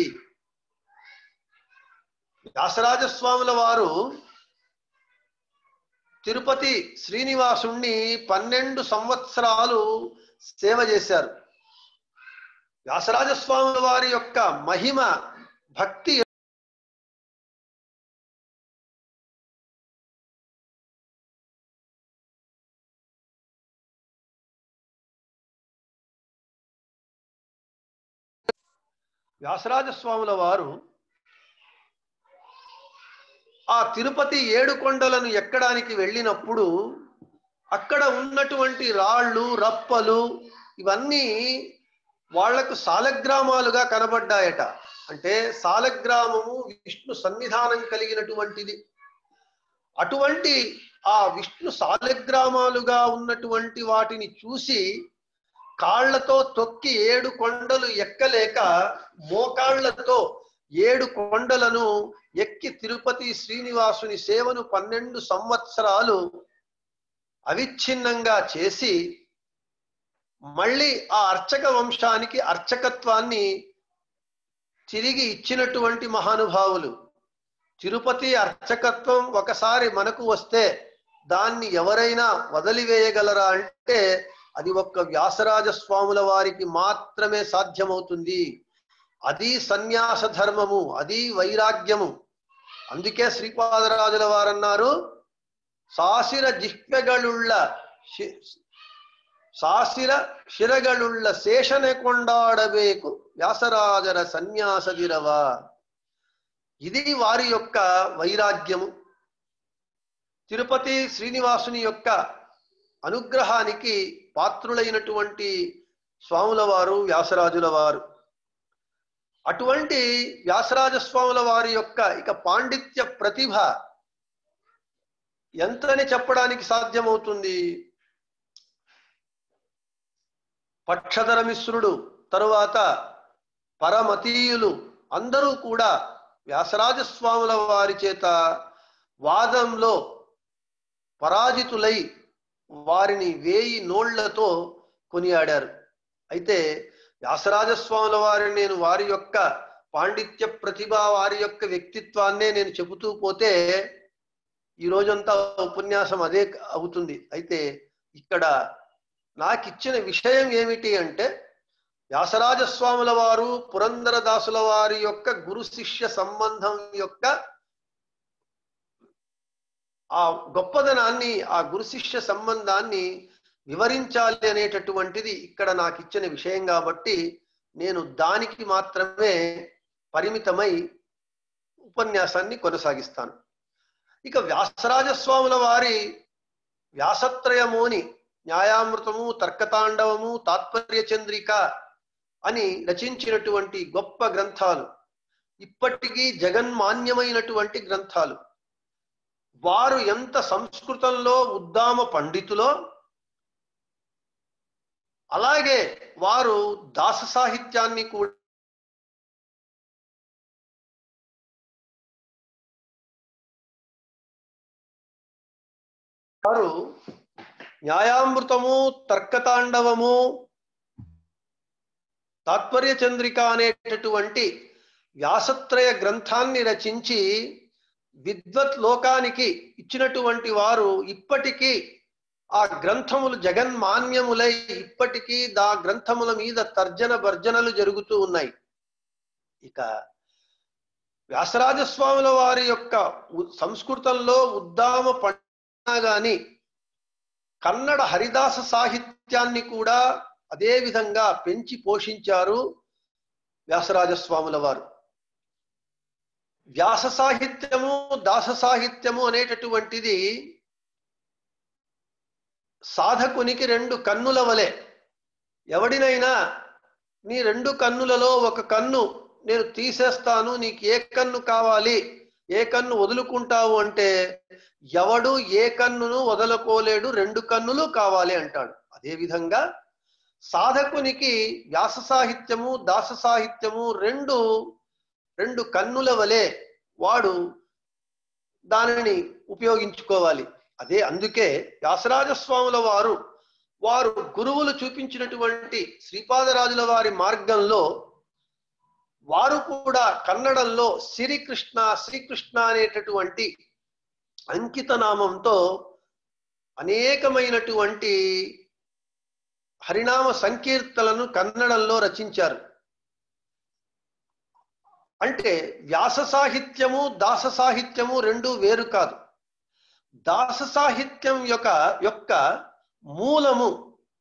వ్యాసరాజస్వాముల వారు తిరుపతి శ్రీనివాసుణ్ణి పన్నెండు సంవత్సరాలు సేవ చేశారు వ్యాసరాజస్వాముల వారి యొక్క మహిమ భక్తి వ్యాసరాజస్వాముల వారు ఆ తిరుపతి ఏడు కొండలను ఎక్కడానికి వెళ్ళినప్పుడు అక్కడ ఉన్నటువంటి రాళ్ళు రప్పలు ఇవన్నీ వాళ్లకు సాలగ్రామాలుగా కనబడ్డాయట అంటే సాలగ్రామము విష్ణు సన్నిధానం కలిగినటువంటిది అటువంటి ఆ విష్ణు సాలగ్రామాలుగా ఉన్నటువంటి వాటిని చూసి కాళ్లతో తొక్కి ఏడు కొండలు ఎక్కలేక మోకాళ్లతో ఏడు కొండలను ఎక్కి తిరుపతి శ్రీనివాసుని సేవను పన్నెండు సంవత్సరాలు అవిచ్ఛిన్నంగా చేసి మళ్ళీ ఆ అర్చక వంశానికి అర్చకత్వాన్ని తిరిగి ఇచ్చినటువంటి మహానుభావులు తిరుపతి అర్చకత్వం ఒకసారి మనకు వస్తే దాన్ని ఎవరైనా వదిలివేయగలరా అంటే అది ఒక్క వ్యాసరాజ స్వాముల వారికి మాత్రమే సాధ్యమవుతుంది అది సన్యాస ధర్మము అది వైరాగ్యము అందుకే శ్రీపాదరాజుల వారన్నారు సాసిర జిహ్వెగళుళ్ళ శి- సాసిర ಶಿರಗಳುಳ್ಳ ಶೇಷನೆ ಕೊಂಡಾಡಬೇಕು వ్యాసరాజర సన్యాసగిరవ ఇది వారి యొక్క వైరాగ్యము తిరుపతి శ్రీనివాసుని యొక్క అనుగ్రహానికి పాత్రులైనటువంటి స్వాముల వారు వ్యాసరాజుల వారు అటువంటి వ్యాసరాజ స్వాముల వారి యొక్క ఇక పాండిత్య ప్రతిభ ఎంతని చెప్పడానికి సాధ్యమవుతుంది పక్షధర మిశ్రుడు తరువాత పరమతీయులు అందరూ కూడా వ్యాసరాజస్వాముల వారి చేత వాదంలో పరాజితులై వారిని వేయి నోళ్లతో కొనియాడారు అయితే వ్యాసరాజస్వాముల వారిని నేను వారి యొక్క పాండిత్య ప్రతిభ వారి యొక్క వ్యక్తిత్వాన్నే నేను చెబుతూ పోతే ఈ రోజంతా ఉపన్యాసం అదే అవుతుంది అయితే ఇక్కడ నాకు ఇచ్చిన విషయం ఏమిటి అంటే వ్యాసరాజస్వాముల వారు పురందరదాసుల వారి యొక్క గురు శిష్య సంబంధం యొక్క ఆ గొప్పదనాన్ని ఆ గురు శిష్య సంబంధాన్ని వివరించాలి అనేటటువంటిది ఇక్కడ నాకు ఇచ్చిన విషయం కాబట్టి నేను దానికి మాత్రమే పరిమితమై ఉపన్యాసాన్ని కొనసాగిస్తాను ఇక వ్యాసరాజస్వాముల వారి వ్యాసత్రయము అని న్యాయామృతము తర్కతాండవము తాత్పర్య చంద్రిక అని రచించినటువంటి గొప్ప గ్రంథాలు ఇప్పటికీ జగన్మాన్యమైనటువంటి గ్రంథాలు వారు ఎంత సంస్కృతంలో ఉద్దామ పండితులో అలాగే వారు దాస సాహిత్యాన్ని కూడా వారు న్యాయామృతము తర్కతాండవము తాత్పర్య చంద్రిక అనేటటువంటి వ్యాసత్రయ గ్రంథాన్ని రచించి విద్వత్ లోకానికి ఇచ్చినటువంటి వారు ఇప్పటికీ ఆ గ్రంథములు జగన్మాన్యములై ఇప్పటికీ దా గ్రంథముల మీద తర్జన భర్జనలు జరుగుతూ ఉన్నాయి ఇక వ్యాసరాజస్వాముల వారి యొక్క ఉ- సంస్కృతంలో ఉద్దామ పండిన గాని కన్నడ హరిదాస సాహిత్యాన్ని కూడా అదే విధంగా పెంచి పోషించారు వ్యాసరాజస్వాముల వారు వ్యాస సాహిత్యము దాస సాహిత్యము అనేటటువంటిది సాధకునికి రెండు కన్నుల వలె ఎవడినైనా నీ రెండు కన్నులలో ఒక కన్ను నేను తీసేస్తాను నీకు ఏ కన్ను కావాలి ఏ కన్ను వదులుకుంటావు అంటే ఎవడు ఏ కన్నును వదలుకోలేడు రెండు కన్నులు కావాలి అంటాడు అదే విధంగా సాధకునికి వ్యాస సాహిత్యము దాస సాహిత్యము రెండు రెండు కన్నుల వలె వాడు దానిని ఉపయోగించుకోవాలి అదే అందుకే వ్యాసరాజస్వాముల వారు వారు గురువులు చూపించినటువంటి శ్రీపాదరాజుల వారి మార్గంలో వారు కూడా కన్నడంలో శ్రీకృష్ణ శ్రీకృష్ణ అనేటటువంటి అంకిత నామంతో అనేకమైనటువంటి హరినామ సంకీర్తనలను కన్నడంలో రచించారు అంటే వ్యాస సాహిత్యము దాస సాహిత్యము రెండు వేరు కాదు దాస సాహిత్యం యొక్క యొక్క మూలము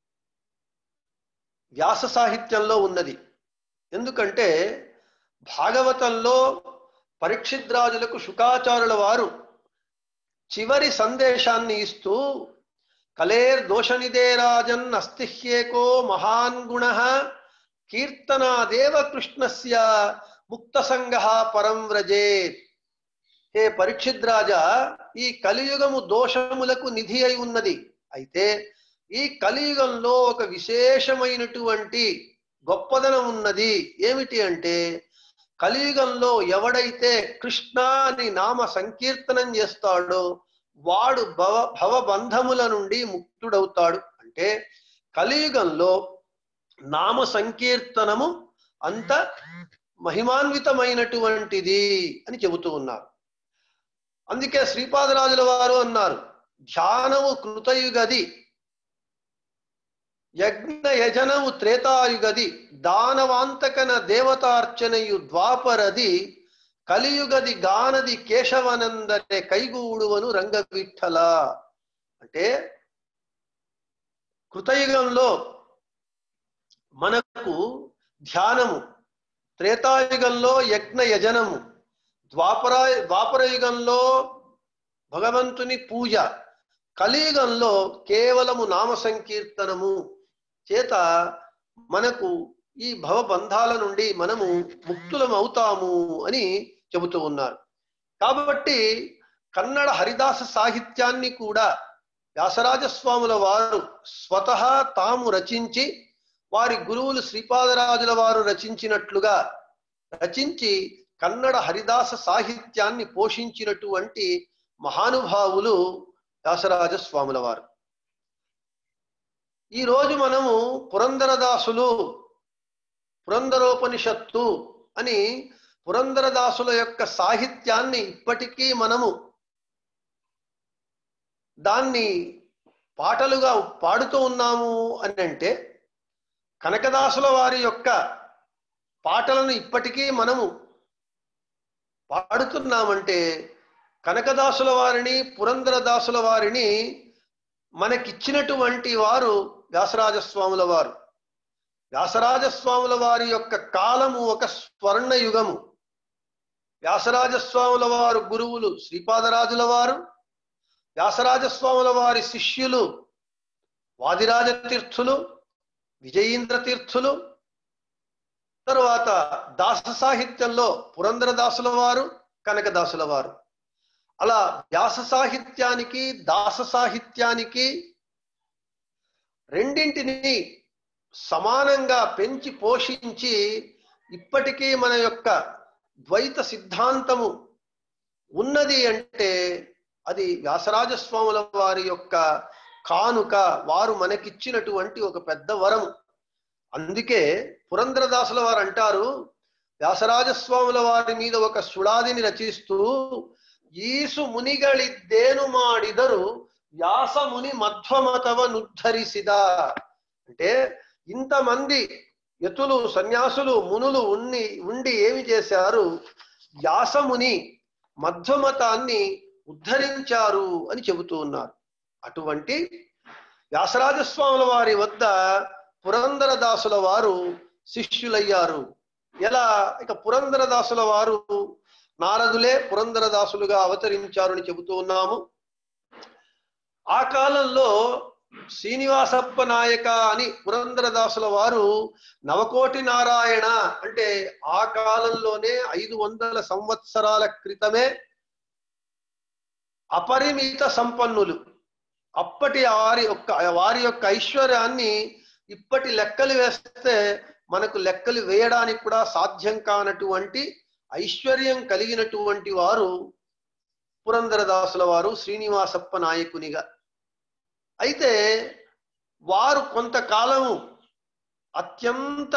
వ్యాస సాహిత్యంలో ఉన్నది ఎందుకంటే భాగవతంలో పరీక్షిద్రాజులకు శుకాచారుల వారు చివరి సందేశాన్ని ఇస్తూ కలేర్ దోషనిదే రాజన్ అస్తిహ్యేకో మహాన్ గుణ కీర్తనాదేవ కృష్ణస్య ముక్త సంగ పరం వ్రజేత్ హే పరీక్షిద్రాజా ఈ కలియుగము దోషములకు నిధి అయి ఉన్నది అయితే ఈ కలియుగంలో ఒక విశేషమైనటువంటి గొప్పదనం ఉన్నది ఏమిటి అంటే కలియుగంలో ఎవడైతే కృష్ణ అని నామ సంకీర్తనం చేస్తాడో వాడు భవ భవబంధముల నుండి ముక్తుడవుతాడు అంటే కలియుగంలో నామ సంకీర్తనము అంత మహిమాన్వితమైనటువంటిది అని చెబుతూ ఉన్నారు అందుకే శ్రీపాదరాజుల వారు అన్నారు ధ్యానము కృతయుగది యజ్ఞ యజనము త్రేతాయుగది దానవాంతకన దేవతార్చనయు ద్వాపరది కలియుగది గానది కేశవనందనే కైగూడువను రంగవిఠల అంటే కృతయుగంలో మనకు ధ్యానము త్రేతాయుగంలో యజ్ఞ యజనము ద్వాపర ద్వాపర యుగంలో భగవంతుని పూజ కలియుగంలో కేవలము నామ సంకీర్తనము చేత మనకు ఈ భవబంధాల నుండి మనము ముక్తులం అవుతాము అని చెబుతూ ఉన్నారు కాబట్టి కన్నడ హరిదాస సాహిత్యాన్ని కూడా వ్యాసరాజస్వాముల వారు స్వతహా తాము రచించి వారి గురువులు శ్రీపాదరాజుల వారు రచించినట్లుగా రచించి కన్నడ హరిదాస సాహిత్యాన్ని పోషించినటువంటి మహానుభావులు వ్యాసరాజ స్వాముల వారు ఈ రోజు మనము పురందరదాసులు పురందరోపనిషత్తు అని పురందరదాసుల యొక్క సాహిత్యాన్ని ఇప్పటికీ మనము దాన్ని పాటలుగా పాడుతూ ఉన్నాము అని అంటే కనకదాసుల వారి యొక్క పాటలను ఇప్పటికీ మనము పాడుతున్నామంటే కనకదాసుల వారిని పురందరదాసుల వారిని మనకిచ్చినటువంటి వారు వ్యాసరాజస్వాముల వారు వ్యాసరాజస్వాముల వారి యొక్క కాలము ఒక స్వర్ణ యుగము వ్యాసరాజస్వాముల వారు గురువులు శ్రీపాదరాజుల వారు వ్యాసరాజస్వాముల వారి శిష్యులు వాదిరాజ తీర్థులు విజయీంద్ర తీర్థులు తరువాత దాస సాహిత్యంలో పురంధరదాసుల వారు కనకదాసుల వారు అలా వ్యాస సాహిత్యానికి దాస సాహిత్యానికి రెండింటిని సమానంగా పెంచి పోషించి ఇప్పటికీ మన యొక్క ద్వైత సిద్ధాంతము ఉన్నది అంటే అది వ్యాసరాజస్వాముల వారి యొక్క కానుక వారు మనకిచ్చినటువంటి ఒక పెద్ద వరం అందుకే పురంధరదాసుల వారు అంటారు వ్యాసరాజస్వాముల వారి మీద ఒక సుడాదిని రచిస్తూ ఈసు మునిಗಳಿದ್ದೇನು ಮಾಡಿದರು వ్యాస ముని మధ్వమతవ నుద్ధరిసిద అంటే ఇంతమంది యతులు సన్యాసులు మునులు ఉన్ని ఉండి ఏమి చేశారు వ్యాసముని మధ్వమతాన్ని ఉద్ధరించారు అని చెబుతూ ఉన్నారు అటువంటి వ్యాసరాజస్వాముల వారి వద్ద పురంధరదాసుల వారు శిష్యులయ్యారు ఎలా ఇక పురంధరదాసుల వారు నారదులే పురంధరదాసులుగా అవతరించారు అని చెబుతూ ఉన్నాము ఆ కాలంలో శ్రీనివాసప్ప నాయక అని పురంధరదాసుల వారు నవకోటి నారాయణ అంటే ఆ కాలంలోనే ఐదు వందల సంవత్సరాల క్రితమే అపరిమిత సంపన్నులు అప్పటి వారి యొక్క వారి యొక్క ఐశ్వర్యాన్ని ఇప్పటి లెక్కలు వేస్తే మనకు లెక్కలు వేయడానికి కూడా సాధ్యం కానటువంటి ఐశ్వర్యం కలిగినటువంటి వారు పురంధరదాసుల వారు శ్రీనివాసప్ప నాయకునిగా అయితే వారు కొంతకాలము అత్యంత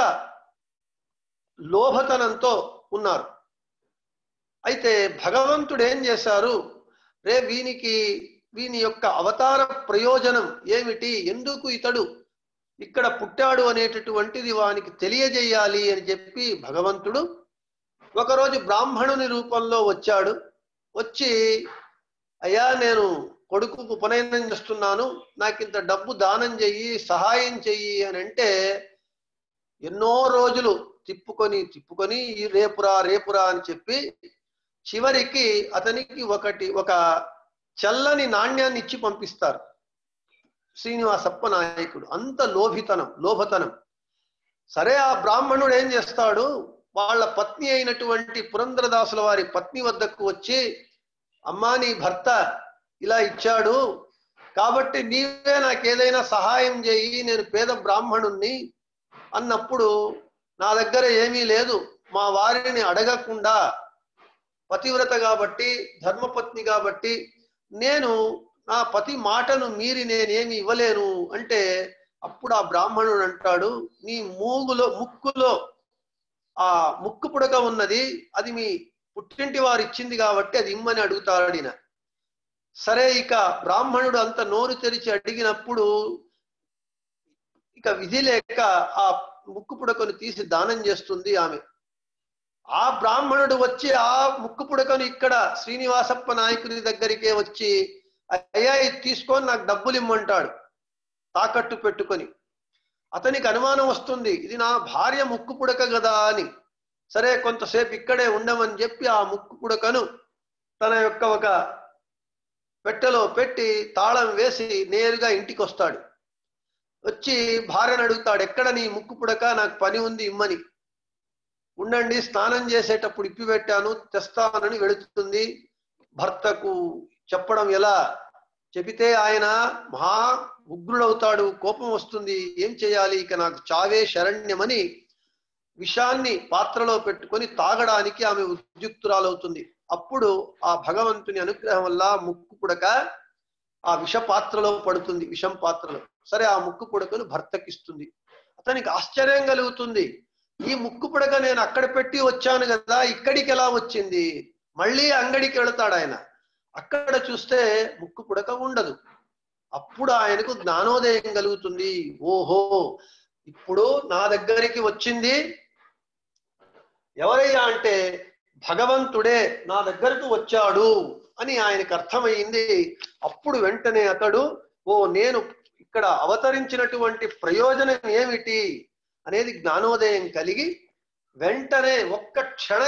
లోభతనంతో ఉన్నారు అయితే భగవంతుడు ఏం చేశారు రే వీనికి వీని యొక్క అవతార ప్రయోజనం ఏమిటి ఎందుకు ఇతడు ఇక్కడ పుట్టాడు అనేటటువంటిది వానికి తెలియజేయాలి అని చెప్పి భగవంతుడు ఒకరోజు బ్రాహ్మణుని రూపంలో వచ్చాడు వచ్చి అయ్యా నేను కొడుకుకు ఉపనయనం చేస్తున్నాను నాకు ఇంత డబ్బు దానం చెయ్యి సహాయం చెయ్యి అని అంటే ఎన్నో రోజులు తిప్పుకొని తిప్పుకొని ఈ రేపురా రేపురా అని చెప్పి చివరికి అతనికి ఒకటి ఒక చల్లని నాణ్యాన్ని ఇచ్చి పంపిస్తారు శ్రీనివాసప్ప నాయకుడు అంత లోభితనం లోభతనం సరే ఆ బ్రాహ్మణుడు ఏం చేస్తాడు వాళ్ళ పత్ని అయినటువంటి పురంధరదాసుల వారి పత్ని వద్దకు వచ్చి అమ్మా నీ భర్త ఇలా ఇచ్చాడు కాబట్టి నీవే నాకు ఏదైనా సహాయం చేయి నేను పేద బ్రాహ్మణుణ్ణి అన్నప్పుడు నా దగ్గర ఏమీ లేదు మా వారిని అడగకుండా పతివ్రత కాబట్టి ధర్మపత్ని కాబట్టి నేను నా పతి మాటను మీరి నేనేమి ఇవ్వలేను అంటే అప్పుడు ఆ బ్రాహ్మణుడు అంటాడు నీ మూగులో ముక్కులో ఆ ముక్కు పుడక ఉన్నది అది మీ పుట్టింటి వారు ఇచ్చింది కాబట్టి అది ఇమ్మని అడుగుతాడు ఈయన సరే ఇక బ్రాహ్మణుడు అంత నోరు తెరిచి అడిగినప్పుడు ఇక విధి లేక ఆ ముక్కు పుడకను తీసి దానం చేస్తుంది ఆమె ఆ బ్రాహ్మణుడు వచ్చి ఆ ముక్కు పుడకను ఇక్కడ శ్రీనివాసప్ప నాయకుని దగ్గరికే వచ్చి అయ్యా ఇది తీసుకొని నాకు డబ్బులు ఇమ్మంటాడు తాకట్టు పెట్టుకొని అతనికి అనుమానం వస్తుంది ఇది నా భార్య ముక్కు పుడక కదా అని సరే కొంతసేపు ఇక్కడే ఉండమని చెప్పి ఆ ముక్కు పుడకను తన యొక్క ఒక పెట్టెలో పెట్టి తాళం వేసి నేరుగా ఇంటికి వస్తాడు వచ్చి భార్యను అడుగుతాడు ఎక్కడ నీ ముక్కు పుడక నాకు పని ఉంది ఇమ్మని ఉండండి స్నానం చేసేటప్పుడు ఇప్పి పెట్టాను తెస్తానని వెళుతుంది భర్తకు చెప్పడం ఎలా చెబితే ఆయన మహా ఉగ్రుడవుతాడు కోపం వస్తుంది ఏం చేయాలి ఇక నాకు చావే శరణ్యమని విషాన్ని పాత్రలో పెట్టుకొని తాగడానికి ఆమె ఉద్యుక్తురాలవుతుంది అప్పుడు ఆ భగవంతుని అనుగ్రహం వల్ల ముక్కు పుడక ఆ విష పాత్రలో పడుతుంది విషం పాత్రలో సరే ఆ ముక్కు పుడకను భర్తకిస్తుంది అతనికి ఆశ్చర్యం కలుగుతుంది ఈ ముక్కు పుడక నేను అక్కడ పెట్టి వచ్చాను కదా ఇక్కడికి ఎలా వచ్చింది మళ్ళీ అంగడికి వెళతాడు ఆయన అక్కడ చూస్తే ముక్కు పుడక ఉండదు అప్పుడు ఆయనకు జ్ఞానోదయం కలుగుతుంది ఓహో ఇప్పుడు నా దగ్గరికి వచ్చింది ఎవరయ్యా అంటే భగవంతుడే నా దగ్గరకు వచ్చాడు అని ఆయనకు అర్థమైంది అప్పుడు వెంటనే అతడు ఓ నేను ఇక్కడ అవతరించినటువంటి ప్రయోజనం ఏమిటి అనేది జ్ఞానోదయం కలిగి వెంటనే ఒక్క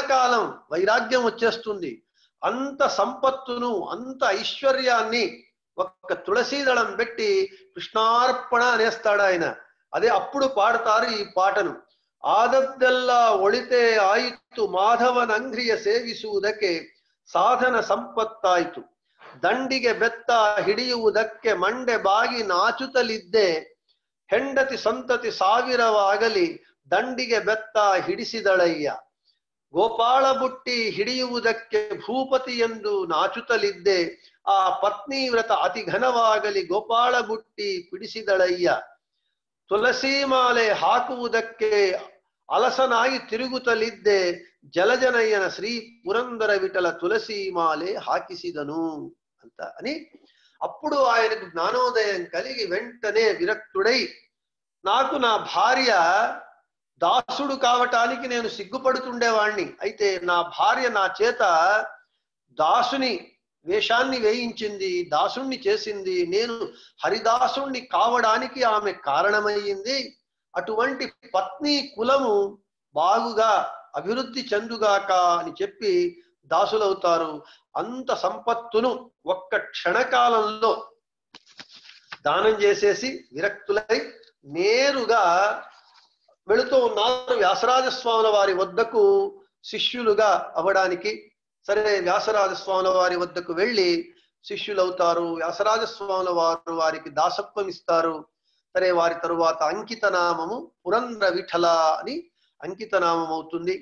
క్షణకాలం వైరాగ్యం వచ్చేస్తుంది అంత సంపత్తును అంత ఐశ్వర్యాన్ని ఒక్క తులసి దళం పెట్టి కృష్ణార్పణ అనేస్తాడు ఆయన అదే అప్పుడు పాడతారు ఈ పాటను ಆದದ್ದೆಲ್ಲ ಒಳಿತೆ ಆಯಿತು ಮಾಧವನಂಗ್ರಿಯ ಸೇವಿಸುವುದಕ್ಕೆ ಸಾಧನ ಸಂಪತ್ತಾಯಿತು ದಂಡಿಗೆ ಬೆತ್ತ ಹಿಡಿಯುವುದಕ್ಕೆ ಮಂಡೆ ಬಾಗಿ ನಾಚುತ್ತಲಿದ್ದೆ ಹೆಂಡತಿ ಸಂತತಿ ಸಾವಿರವಾಗಲಿ ದಂಡಿಗೆ ಬೆತ್ತ ಹಿಡಿಸಿದಳಯ್ಯ ಗೋಪಾಳ ಬುಟ್ಟಿ ಹಿಡಿಯುವುದಕ್ಕೆ ಭೂಪತಿ ಎಂದು ನಾಚುತ್ತಲಿದ್ದೆ ಆ ಪತ್ನಿ ವ್ರತ ಅತಿ ಘನವಾಗಲಿ ಗೋಪಾಳ ಬುಟ್ಟಿ ಪಿಡಿಸಿದಳಯ್ಯ ತುಳಸಿ ಮಾಲೆ ಹಾಕುವುದಕ್ಕೆ ಅಲಸನಾಗಿ ತಿರುಗುತ್ತಲಿದ್ದೆ ಜಲಜನಯ್ಯನ ಶ್ರೀ పురందర విఠల తులసి మాలే హాకిసిదను అంత అని అప్పుడు ఆయనకు జ్ఞానోదయం కలిగి వెంటనే విరక్తుడై నాకు నా భార్య దాసుడు కావటానికి నేను సిగ్గుపడుతుండేవాణ్ణి అయితే నా భార్య నా చేత దాసుని వేషాన్ని వేయించింది దాసుణ్ణి చేసింది నేను హరిదాసుణ్ణి కావడానికి ఆమె కారణమయ్యింది అటువంటి పత్ని కులము బాగుగా అభివృద్ధి చెందుగాక అని చెప్పి దాసులవుతారు అంత సంపత్తును ఒక్క క్షణకాలంలో దానం చేసేసి విరక్తులై నేరుగా వెళుతూ ఉన్నారు వ్యాసరాజ స్వాముల వారి వద్దకు శిష్యులుగా అవ్వడానికి సరే వ్యాసరాజ స్వాముల వారి వద్దకు వెళ్ళి శిష్యులవుతారు వ్యాసరాజ స్వాముల వారు వారికి దాసత్వం ఇస్తారు సరే వారి తరువాత అంకిత నామము పురంద్ర విఠల అని అంకిత నామం అవుతుంది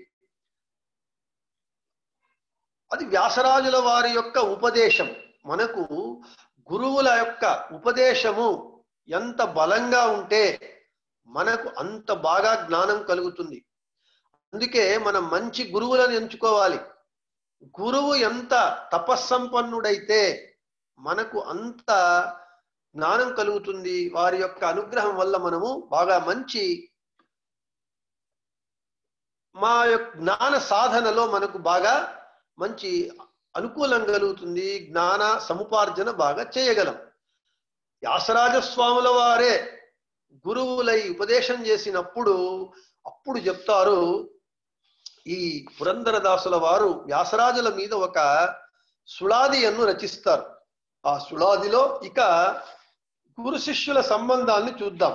అది వ్యాసరాజుల వారి యొక్క ఉపదేశం మనకు గురువుల యొక్క ఉపదేశము ఎంత బలంగా ఉంటే మనకు అంత బాగా జ్ఞానం కలుగుతుంది అందుకే మనం మంచి గురువులను ఎంచుకోవాలి గురువు ఎంత తపస్సంపన్నుడైతే మనకు అంత జ్ఞానం కలుగుతుంది వారి యొక్క అనుగ్రహం వల్ల మనము బాగా మంచి మా యొక్క జ్ఞాన సాధనలో మనకు బాగా మంచి అనుకూలం కలుగుతుంది జ్ఞాన సముపార్జన బాగా చేయగలం వ్యాసరాజ స్వాముల వారే గురువులై ఉపదేశం చేసినప్పుడు అప్పుడు చెప్తారు ఈ పురందరదాసుల వారు వ్యాసరాజుల మీద ఒక సుళాదిಯನ್ನು రచిస్తారు ఆ సుళాదిలో ఇక గురు శిష్యుల సంబంధాన్ని చూద్దాం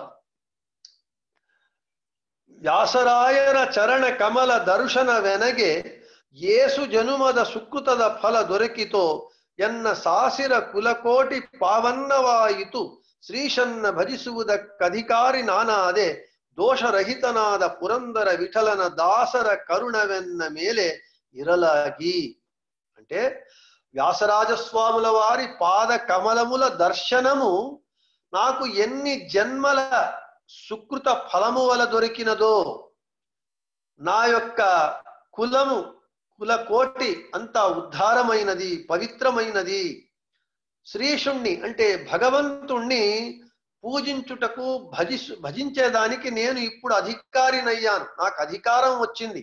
ವ್ಯಾಸರಾಯರ ಚರಣ ಕಮಲ ದರ್ಶನ ವೆನಗೆ ಏಸು ಜನುಮದ ಸುಕೃತದ ಫಲ ದೊರಕಿತೋ ಎನ್ನ ಸಾಸಿರ ಕುಲಕೋಟಿ ಪಾವನ್ನವಾಯಿತು ಶ್ರೀಶನ್ನ ಭಜಿಸುವುದಕ್ಕಧಿಕಾರಿ ನಾನಾದೆ ದೋಷರಹಿತನಾದ ಪುರಂದರ ವಿಠಲನ దాసర కరుణవెన్న మేలే ఇరలాగి అంటే వ్యాసరాజస్వాముల వారి పాద కమలముల దర్శనము నాకు ఎన్ని జన్మల సుకృత ఫలము వల దొరికినదో నా యొక్క కులము కుల కోటి అంతా ఉద్ధారమైనది పవిత్రమైనది శ్రీషుణ్ణి అంటే భగవంతుణ్ణి పూజించుటకు భజిసు భజించేదానికి నేను ఇప్పుడు అధికారినయ్యాను నాకు అధికారం వచ్చింది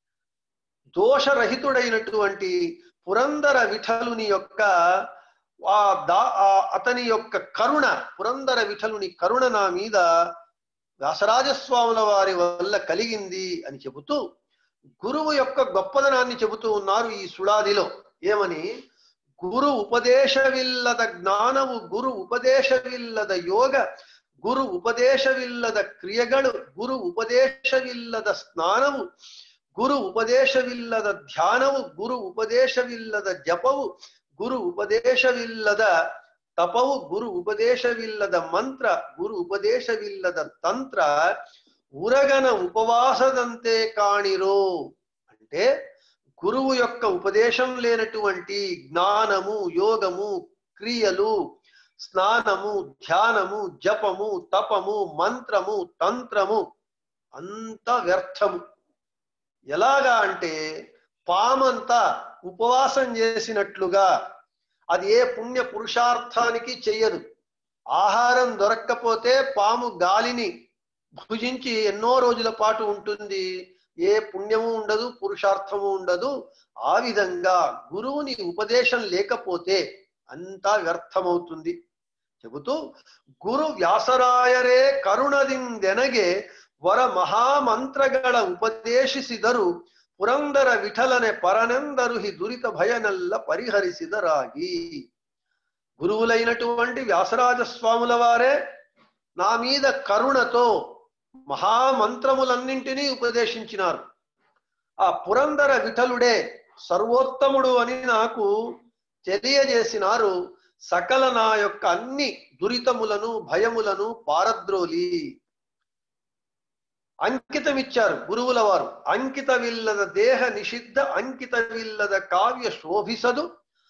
దోషరహితుడైనటువంటి పురందర విఠలుని యొక్క ఆ దా ఆ అతని యొక్క కరుణ పురందర విఠలుని కరుణ నా మీద వ్యాసరాజస్వాముల వారి వల్ల కలిగింది అని చెబుతూ గురువు యొక్క గొప్పదనాన్ని చెబుతూ ఉన్నారు ఈ సుళాదిలో ఏమని ಗುರು ಉಪದೇಶವಿಲ್ಲದ ಜ್ಞಾನವು ಗುರು ಉಪದೇಶವಿಲ್ಲದ ಯೋಗ ಗುರು ಉಪದೇಶವಿಲ್ಲದ ಕ್ರಿಯೆಗಳು ಗುರು ಉಪದೇಶವಿಲ್ಲದ ಸ್ನಾನವು ಗುರು ಉಪದೇಶವಿಲ್ಲದ ಧ್ಯಾನವು ಗುರು ಉಪದೇಶವಿಲ್ಲದ ಜಪವು ಗುರು ಉಪದೇಶವಿಲ್ಲದ ತಪವು ಗುರು ಉಪದೇಶವಿಲ್ಲದ ಮಂತ್ರ ಗುರು ಉಪದೇಶವಿಲ್ಲದ ತಂತ್ರ ఉరగన ఉపవాసదంతే కాణిరో అంటే గురువు యొక్క ఉపదేశం లేనటువంటి జ్ఞానము యోగము క్రియలు స్నానము ధ్యానము జపము తపము మంత్రము తంత్రము అంత వ్యర్థము ఎలాగా అంటే పామంతా ఉపవాసం చేసినట్లుగా అది ఏ పుణ్య పురుషార్థానికి చెయ్యదు ఆహారం దొరక్కపోతే పాము గాలిని భుజించి ఎన్నో రోజుల పాటు ఉంటుంది ఏ పుణ్యము ఉండదు పురుషార్థము ఉండదు ఆ విధంగా గురువుని ఉపదేశం లేకపోతే అంతా వ్యర్థమవుతుంది చెబుతూ గురు ವ್ಯಾಸರಾಯರೇ ಕರುಣದಿಂದೆನಗೆ ವರ ಮಹಾಮಂತ್ರಗಳ ಉಪದೇಶಿಸಿದರು ಪುರಂದರ ವಿಠಲನೆ ಪರನೆಂದರು ಹಿ ದುರಿತ ಭಯನೆಲ್ಲ ಪರಿಹರಿಸಿದರಾಗಿ గురువులైనటువంటి వ్యాసరాజ స్వాముల వారే నా మీద కరుణతో మహామంత్రములన్నింటినీ ఉపదేశించినారు ఆ పురందర విఠలుడే సర్వోత్తముడు అని నాకు తెలియజేసినారు సకల నా యొక్క అన్ని దురితములను భయములను పారద్రోలి అంకితమిచ్చారు గురువుల వారు అంకితవిల్లದ ದೇಹ ನಿಷಿದ್ಧ ಅಂಕಿತವಿಲ್ಲದ ಕಾವ್ಯ ಶೋಭಿಸದು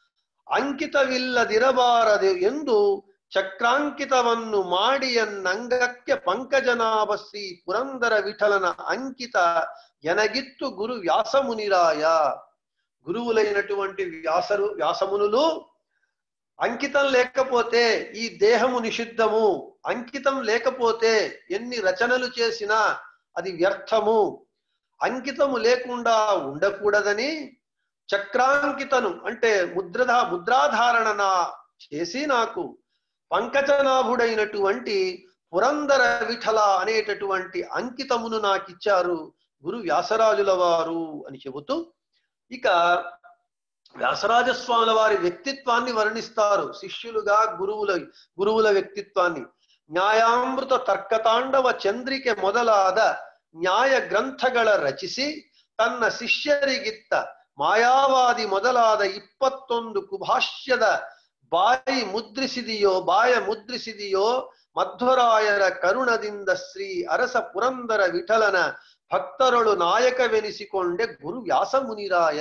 ಅಂಕಿತವಿಲ್ಲದಿರಬಾರದು ಎಂದು ಚಕ್ರಾಂಕಿತವನ್ನು ಮಾಡಿಯನ್ನಂಗಕ್ಕೆ ಪಂಕಜನಾಭ ಶ್ರೀ ಪುರಂದರ ವಿಠಲನ అంకిత ఎనగిత్తు గురు వ్యాసమునిరాయ గురువులైనటువంటి వ్యాసరు వ్యాసమునులు అంకితం లేకపోతే ఈ దేహము నిషిద్ధము అంకితం లేకపోతే ఎన్ని రచనలు చేసినా అది వ్యర్థము అంకితము లేకుండా ఉండకూడదని చక్రాంకితను అంటే ముద్రధ ముద్రాధారణ నా చేసి నాకు పంకజనాభుడైనటువంటి పురందర విఠల అనేటటువంటి అంకితమును నాకిచ్చారు గురు వ్యాసరాజుల వారు అని చెబుతూ ఇక వ్యాసరాజస్వాముల వారి వ్యక్తిత్వాన్ని వర్ణిస్తారు శిష్యులుగా గురువుల గురువుల వ్యక్తిత్వాన్ని ನ್ಯಾಯಾಮೃತ ತರ್ಕತಾಂಡವ ಚಂದ್ರಿಕೆ ಮೊದಲಾದ ನ್ಯಾಯ ಗ್ರಂಥಗಳ ರಚಿಸಿ ತನ್ನ ಶಿಷ್ಯರಿಗಿತ್ತ ಮಾಯಾವಾದಿ ಮೊದಲಾದ ಇಪ್ಪತ್ತೊಂದು ಕುಭಾಷ್ಯದ ಬಾಯಿ ಮುದ್ರಿಸಿದೆಯೋ ಬಾಯ ಮುದ್ರಿಸಿದೆಯೋ ಮಧ್ವರಾಯರ ಕರುಣದಿಂದ ಶ್ರೀ ಅರಸ ಪುರಂದರ ವಿಠಲನ భక్తరులు నాయకవెనిసికొండే గురు వ్యాసమునిరాయ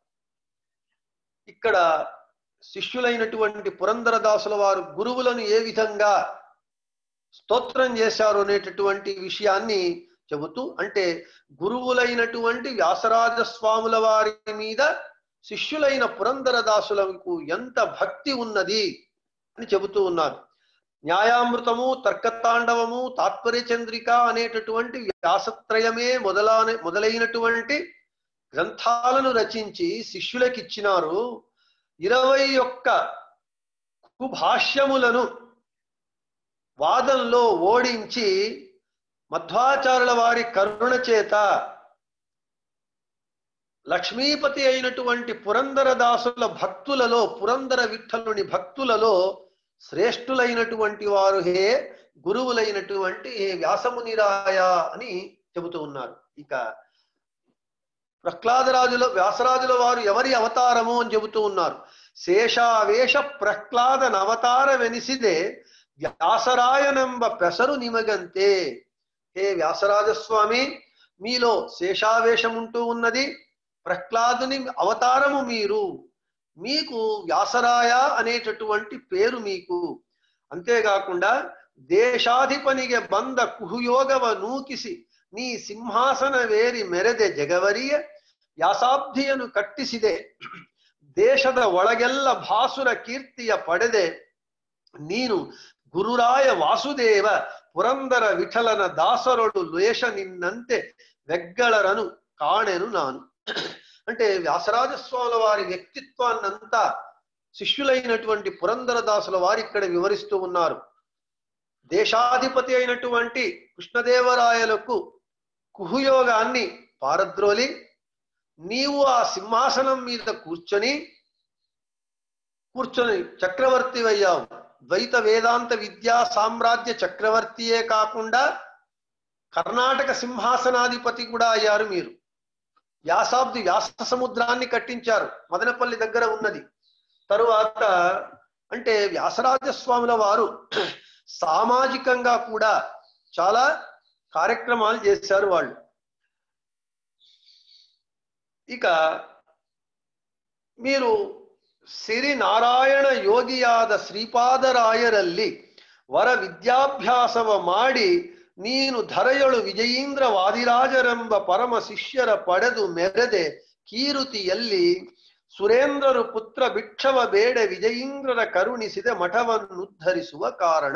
ఇక్కడ శిష్యులైనటువంటి పురందరదాసుల వారు గురువులను ఏ విధంగా స్తోత్రం చేశారు అనేటటువంటి విషయాన్ని చెబుతూ అంటే గురువులైనటువంటి వ్యాసరాజ స్వాముల వారి మీద శిష్యులైన పురందరదాసులకు ఎంత భక్తి ఉన్నది అని చెబుతూ ఉన్నారు న్యాయామృతము తర్కతాండవము తాత్పర్య చంద్రిక అనేటటువంటి వ్యాసత్రయమే మొదలనే మొదలైనటువంటి గ్రంథాలను రచించి శిష్యులకు ఇచ్చినారు ఇరవై ఒక్క కుభాష్యములను వాదంలో ఓడించి మధ్వాచారుల వారి కరుణ చేత లక్ష్మీపతి అయినటువంటి పురందరదాసుల భక్తులలో పురందర విఠలుని భక్తులలో శ్రేష్ఠులైనటువంటి వారు హే గురువులైనటువంటి హే వ్యాసమునిరాయ అని చెబుతూ ఉన్నారు ఇక ప్రహ్లాదరాజుల వ్యాసరాజుల వారు ఎవరి అవతారము అని చెబుతూ ఉన్నారు శేషావేష ప్రహ్లాద నవతార వెనిసిదే వ్యాసరాయనంబ పెసరు నిమగంతే హే వ్యాసరాజస్వామి మీలో శేషావేశం ఉంటూ ఉన్నది ప్రహ్లాదుని అవతారము మీరు మీకు వ్యాసరాయ అనేటటువంటి పేరు మీకు అంతేకాకుండా ದೇಶಾಧಿಪನಿಗೆ ಬಂದ ಕುಹುಯೋಗವ ನೂಕಿಸಿ ನೀ ಸಿಂಹಾಸನ ವೇರಿ ಮೆರೆದೆ ಜಗವರಿಯ ವ್ಯಾಸಾಬ್ಧಿಯನ್ನು ಕಟ್ಟಿಸಿದೆ ದೇಶದ ಒಳಗೆಲ್ಲ ಭಾಸುರ ಕೀರ್ತಿಯ ಪಡೆದೆ ನೀನು ಗುರುರಾಯ ವಾಸುದೇವ ಪುರಂದರ ವಿಠಲನ ದಾಸರೊಳು ಲೇಷ ನಿನ್ನಂತೆ వెగ్గళరను కాణెను నాను అంటే వ్యాసరాజస్వాముల వారి వ్యక్తిత్వాన్నంతా శిష్యులైనటువంటి పురందరదాసుల వారు ఇక్కడ వివరిస్తూ ఉన్నారు దేశాధిపతి అయినటువంటి కృష్ణదేవరాయలకు కుహుయోగాన్ని పారద్రోలి నీవు ఆ సింహాసనం మీద కూర్చొని కూర్చొని చక్రవర్తి అయ్యావు ద్వైత వేదాంత విద్యా సామ్రాజ్య చక్రవర్తియే కాకుండా కర్ణాటక సింహాసనాధిపతి కూడా అయ్యారు మీరు వ్యాసాబ్ది వ్యాస సముద్రాన్ని కట్టించారు మదనపల్లి దగ్గర ఉన్నది తరువాత అంటే వ్యాసరాజస్వాముల వారు సామాజికంగా కూడా చాలా కార్యక్రమాలు చేశారు వాళ్ళు ఇక మీరు సిరి నారాయణ ಯೋಗಿಯಾದ ಶ್ರೀಪಾದರಾಯರಲ್ಲಿ ವರ ವಿದ್ಯಾಭ್ಯಾಸವ ಮಾಡಿ ನೀನು ಧರೆಯೊಳು ವಿಜಯೀಂದ್ರ ವಾದಿರಾಜರೆಂಬ ಪರಮ ಶಿಷ್ಯರ ಪಡೆದು ಮೆರೆದೆ ಕೀರುತಿಯಲ್ಲಿ ಸುರೇಂದ್ರರು ಪುತ್ರ ಭಿಕ್ಷವ ಬೇಡ ವಿಜಯೀಂದ್ರರ ಕರುಣಿಸಿದ ಮಠವನ್ನುದ್ಧರಿಸುವ ಕಾರಣ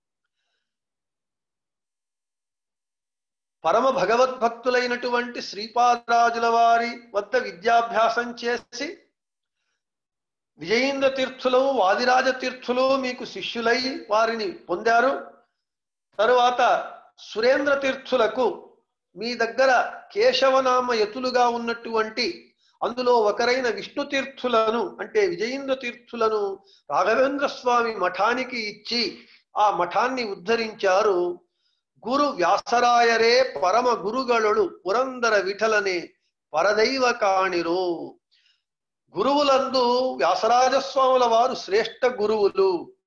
పరమ భగవద్భక్తులైనటువంటి శ్రీపాదరాజుల వారి వద్ద విద్యాభ్యాసం చేసి విజయేంద్ర తీర్థులు వాదిరాజ తీర్థులు మీకు శిష్యులై వారిని పొందారు తరువాత సురేంద్ర తీర్థులకు మీ దగ్గర కేశవనామ యతులుగా ఉన్నటువంటి అందులో ఒకరైన విష్ణు తీర్థులను అంటే విజయేంద్ర తీర్థులను రాఘవేంద్ర స్వామి మఠానికి ఇచ్చి ఆ మఠాన్ని ఉద్ధరించారు గురు వ్యాసరాయరే పరమ గురుగళుడు పురందర విఠలనే పరదైవ కాణిరో గురువులందు వ్యాసరాజస్వాముల వారు శ్రేష్ఠ గురువులు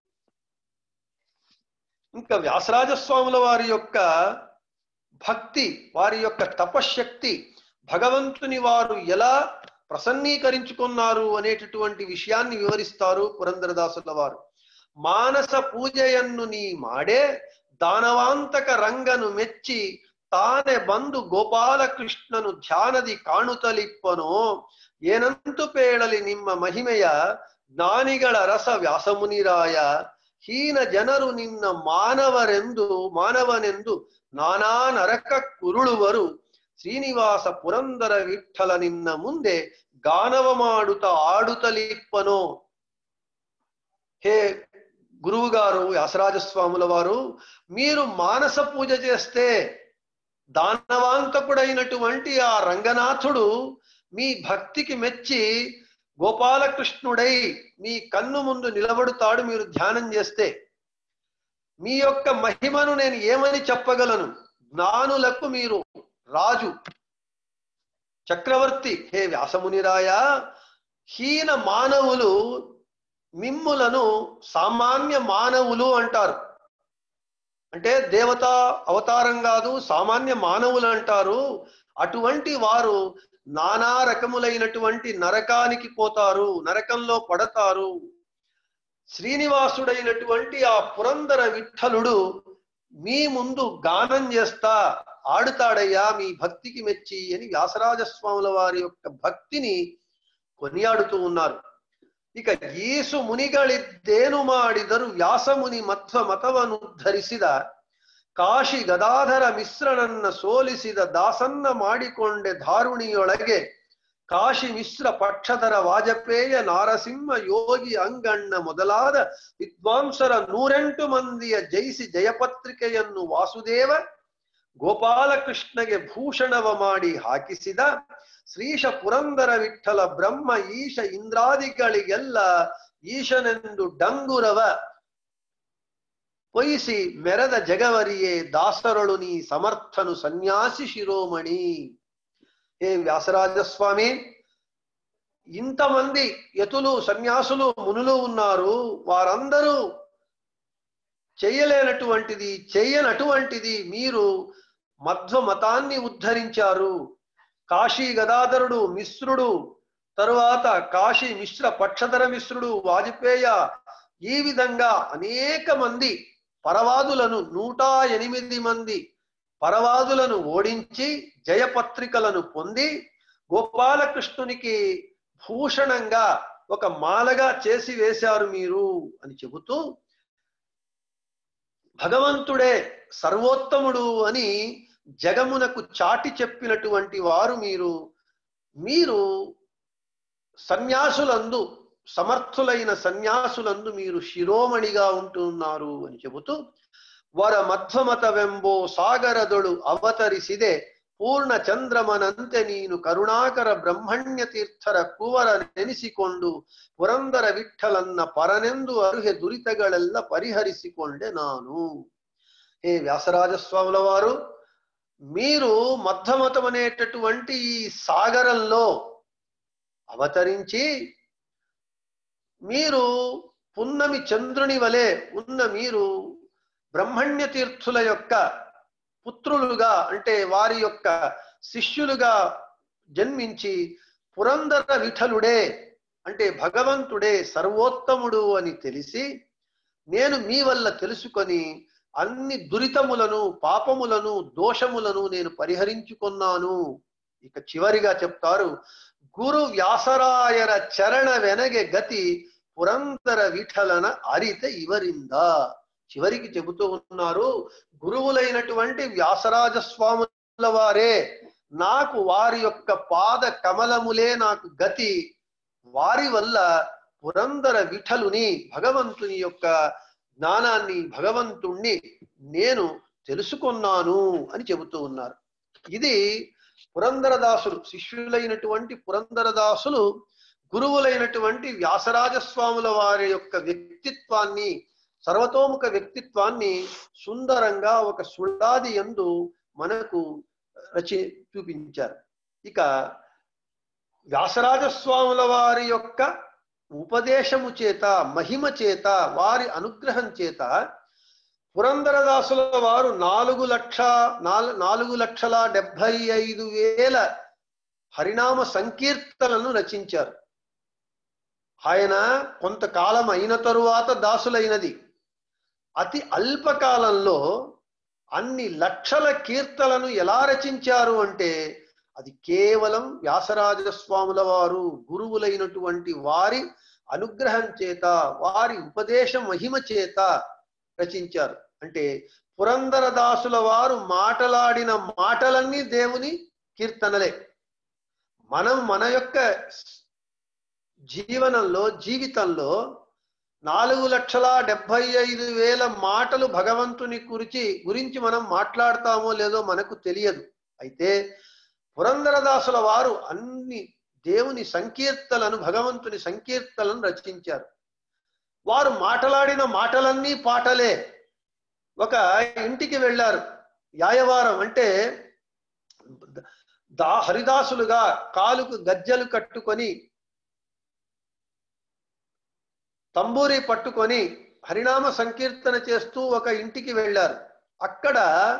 ఇంకా వ్యాసరాజస్వాముల వారి యొక్క భక్తి వారి యొక్క తపశ్శక్తి భగవంతుని వారు ఎలా ప్రసన్నీకరించుకున్నారు అనేటటువంటి విషయాన్ని వివరిస్తారు పురంధరదాసుల వారు మానస పూజయన్ను నీ మాడే దానవాంతక రంగను మెచ్చి తాನೆ ಬಂದು ಗೋಪಾಲಕೃಷ್ಣನು ಧ್ಯಾನದಿ ಕಾಣುತ್ತಲಿಪ್ಪನೋ ಏನಂತು ಪೇಳಲಿ ನಿಮ್ಮ ಮಹಿಮೆಯ ಜ್ಞಾನಿಗಳ ರಸ ವ್ಯಾಸಮುನಿರಾಯ ಹೀನ ಜನರು ನಿನ್ನ ಮಾನವರೆಂದು ಮಾನವನೆಂದು ನಾನಾ ನರಕ ಕುರುಳುವರು ಶ್ರೀನಿವಾಸ ಪುರಂದರ ವಿಠಲ ನಿನ್ನ ಮುಂದೆ ಗಾನವ ಮಾಡುತ್ತ ఆడుతలిప్పనో హే గురువు గారు వ్యాసరాజస్వాముల వారు మీరు మానస పూజ చేస్తే దానవాంతకుడైనటువంటి ఆ రంగనాథుడు మీ భక్తికి మెచ్చి గోపాలకృష్ణుడై మీ కన్ను ముందు నిలబడుతాడు మీరు ధ్యానం చేస్తే మీ యొక్క మహిమను నేను ఏమని చెప్పగలను జ్ఞానులకు మీరు రాజు చక్రవర్తి హే వ్యాసమునిరాయ హీన మానవులు మిమ్ములను సామాన్య మానవులు అంటారు అంటే దేవత అవతారం కాదు సామాన్య మానవులు అంటారు అటువంటి వారు నానా రకములైనటువంటి నరకానికి పోతారు నరకంలో పడతారు శ్రీనివాసుడైనటువంటి ఆ పురందర విఠలుడు మీ ముందు గానం చేస్తా ఆడుతాడయ్యా మీ భక్తికి మెచ్చి అని వ్యాసరాజస్వాముల వారి యొక్క భక్తిని కొనియాడుతూ ఉన్నారు ఇక ಈಸು ಮುನಿಗಳಿದ್ದೇನು ಮಾಡಿದರು ವ್ಯಾಸಮುನಿ ಮಧ್ವ ಮತವನ್ನು ಧರಿಸಿದ ಕಾಶಿ ಗದಾಧರ ಮಿಶ್ರನನ್ನ ಸೋಲಿಸಿದ ದಾಸನ್ನ ಮಾಡಿಕೊಂಡೆ ಧಾರುಣಿಯೊಳಗೆ ಕಾಶಿ ಮಿಶ್ರ ಪಕ್ಷಧರ ವಾಜಪೇಯ ನಾರಸಿಂಹ ಯೋಗಿ ಅಂಗಣ್ಣ ಮೊದಲಾದ ವಿದ್ವಾಂಸರ ನೂರೆಂಟು ಮಂದಿಯ ಜಯಿಸಿ ಜಯಪತ್ರಿಕೆಯನ್ನು ವಾಸುದೇವ ಗೋಪಾಲಕೃಷ್ಣಗೆ ಭೂಷಣವ ಮಾಡಿ ಹಾಕಿಸಿದ ಶ್ರೀಶ ಪುರಂದರ ವಿಠಲ ಬ್ರಹ್ಮ ಈಶ ಇಂದ್ರಾದಿಗಳಿಗೆಲ್ಲ ಈಶನೆಂದು ಡಂಗುರವ పొయిసి మెరద జగవరియే దాసరులు నీ సమర్థను సన్యాసి శిరోమణి ఏ వ్యాసరాజస్వామి ఇంతమంది యతులు సన్యాసులు మునులు ఉన్నారు వారందరూ చెయ్యలేనటువంటిది చెయ్యనటువంటిది మీరు మధ్వ మతాన్ని ఉద్ధరించారు కాశీ గదాధరుడు మిశ్రుడు తరువాత కాశీ మిశ్ర పక్షధర మిశ్రుడు వాజపేయ ఈ విధంగా అనేక మంది పరవాదులను నూట ఎనిమిది మంది పరవాదులను ఓడించి జయపత్రికలను పొంది గోపాలకృష్ణునికి భూషణంగా ఒక మాలగా చేసి వేశారు మీరు అని చెబుతూ భగవంతుడే సర్వోత్తముడు అని జగమునకు చాటి చెప్పినటువంటి వారు మీరు మీరు సన్యాసులందు సమర్థులైన సన్యాసులందు మీరు శిరోమణిగా ఉంటున్నారు అని చెబుతూ వర మధ్వమతವೆಂಬೋ ಸಾಗರದೊಳು ಅವತರಿಸಿದೆ ಪೂರ್ಣ ಚಂದ್ರಮನಂತೆ ನೀನು ಕರುಣಾಕರ ಬ್ರಹ್ಮಣ್ಯ ತೀರ್ಥರ ಕುವರ ನೆನೆಸಿಕೊಂಡು ಪುರಂದರ ವಿಠಲನ್ನ ಪರನೆಂದು ಅರುಹೆ ದುರಿತಗಳೆಲ್ಲ ಪರಿಹರಿಸಿಕೊಂಡೆ ನಾನು హే వ్యాసరాజస్వాముల వారు మీరు మధ్వమతం అనేటటువంటి ఈ సాగరంలో అవతరించి మీరు పున్నమి చంద్రుని వలె ఉన్న మీరు బ్రహ్మణ్య తీర్థుల యొక్క పుత్రులుగా అంటే వారి యొక్క శిష్యులుగా జన్మించి పురందర విఠలుడే అంటే భగవంతుడే సర్వోత్తముడు అని తెలిసి నేను మీ వల్ల తెలుసుకొని అన్ని దురితములను పాపములను దోషములను నేను పరిహరించుకున్నాను ఇక చివరిగా చెప్తారు గురు వ్యాసరాయర చరణ వెనగే గతి పురందర విఠలన అరిత ఇవరిందా చివరికి చెబుతూ ఉన్నారు గురువులైనటువంటి వ్యాసరాజ స్వాముల వారే నాకు వారి యొక్క పాద కమలములే నాకు గతి వారి వల్ల పురందర విఠలుని భగవంతుని యొక్క జ్ఞానాన్ని భగవంతుణ్ణి నేను తెలుసుకున్నాను అని చెబుతూ ఉన్నారు ఇది పురందరదాసులు శిష్యులైనటువంటి పురందరదాసులు గురువులైనటువంటి వ్యాసరాజస్వాముల వారి యొక్క వ్యక్తిత్వాన్ని సర్వతోముఖ వ్యక్తిత్వాన్ని సుందరంగా ఒక సుడాది ఎందు మనకు రచి చూపించారు ఇక వ్యాసరాజస్వాముల వారి యొక్క ఉపదేశము చేత మహిమ చేత వారి అనుగ్రహం చేత పురందరదాసుల వారు నాలుగు లక్ష నాలు- నాలుగు లక్షల డెబ్బై ఐదు వేల హరినామ సంకీర్తనలను రచించారు ఆయన కొంతకాలం అయిన తరువాత దాసులైనది అతి అల్పకాలంలో అన్ని లక్షల కీర్తనలను ఎలా రచించారు అంటే అది కేవలం వ్యాసరాజ స్వాముల వారు గురువులైనటువంటి వారి అనుగ్రహం చేత వారి ఉపదేశ మహిమ చేత రచించారు అంటే పురందరదాసుల వారు మాటలాడిన మాటలన్నీ దేవుని కీర్తనలే మనం మన యొక్క జీవనంలో జీవితంలో నాలుగు లక్షల డెబ్బై ఐదు వేల మాటలు భగవంతుని గురించి గురించి మనం మాట్లాడతామో లేదో మనకు తెలియదు అయితే పురందరదాసుల వారు అన్ని దేవుని సంకీర్తలను భగవంతుని సంకీర్తలను రచించారు వారు మాట్లాడిన మాటలన్నీ పాటలే ఒక ఇంటికి వెళ్ళారు యాయవారం అంటే దా హరిదాసులుగా కాలుకు గజ్జలు కట్టుకొని తంబూరి పట్టుకొని హరినామ సంకీర్తన చేస్తూ ఒక ఇంటికి వెళ్ళారు అక్కడ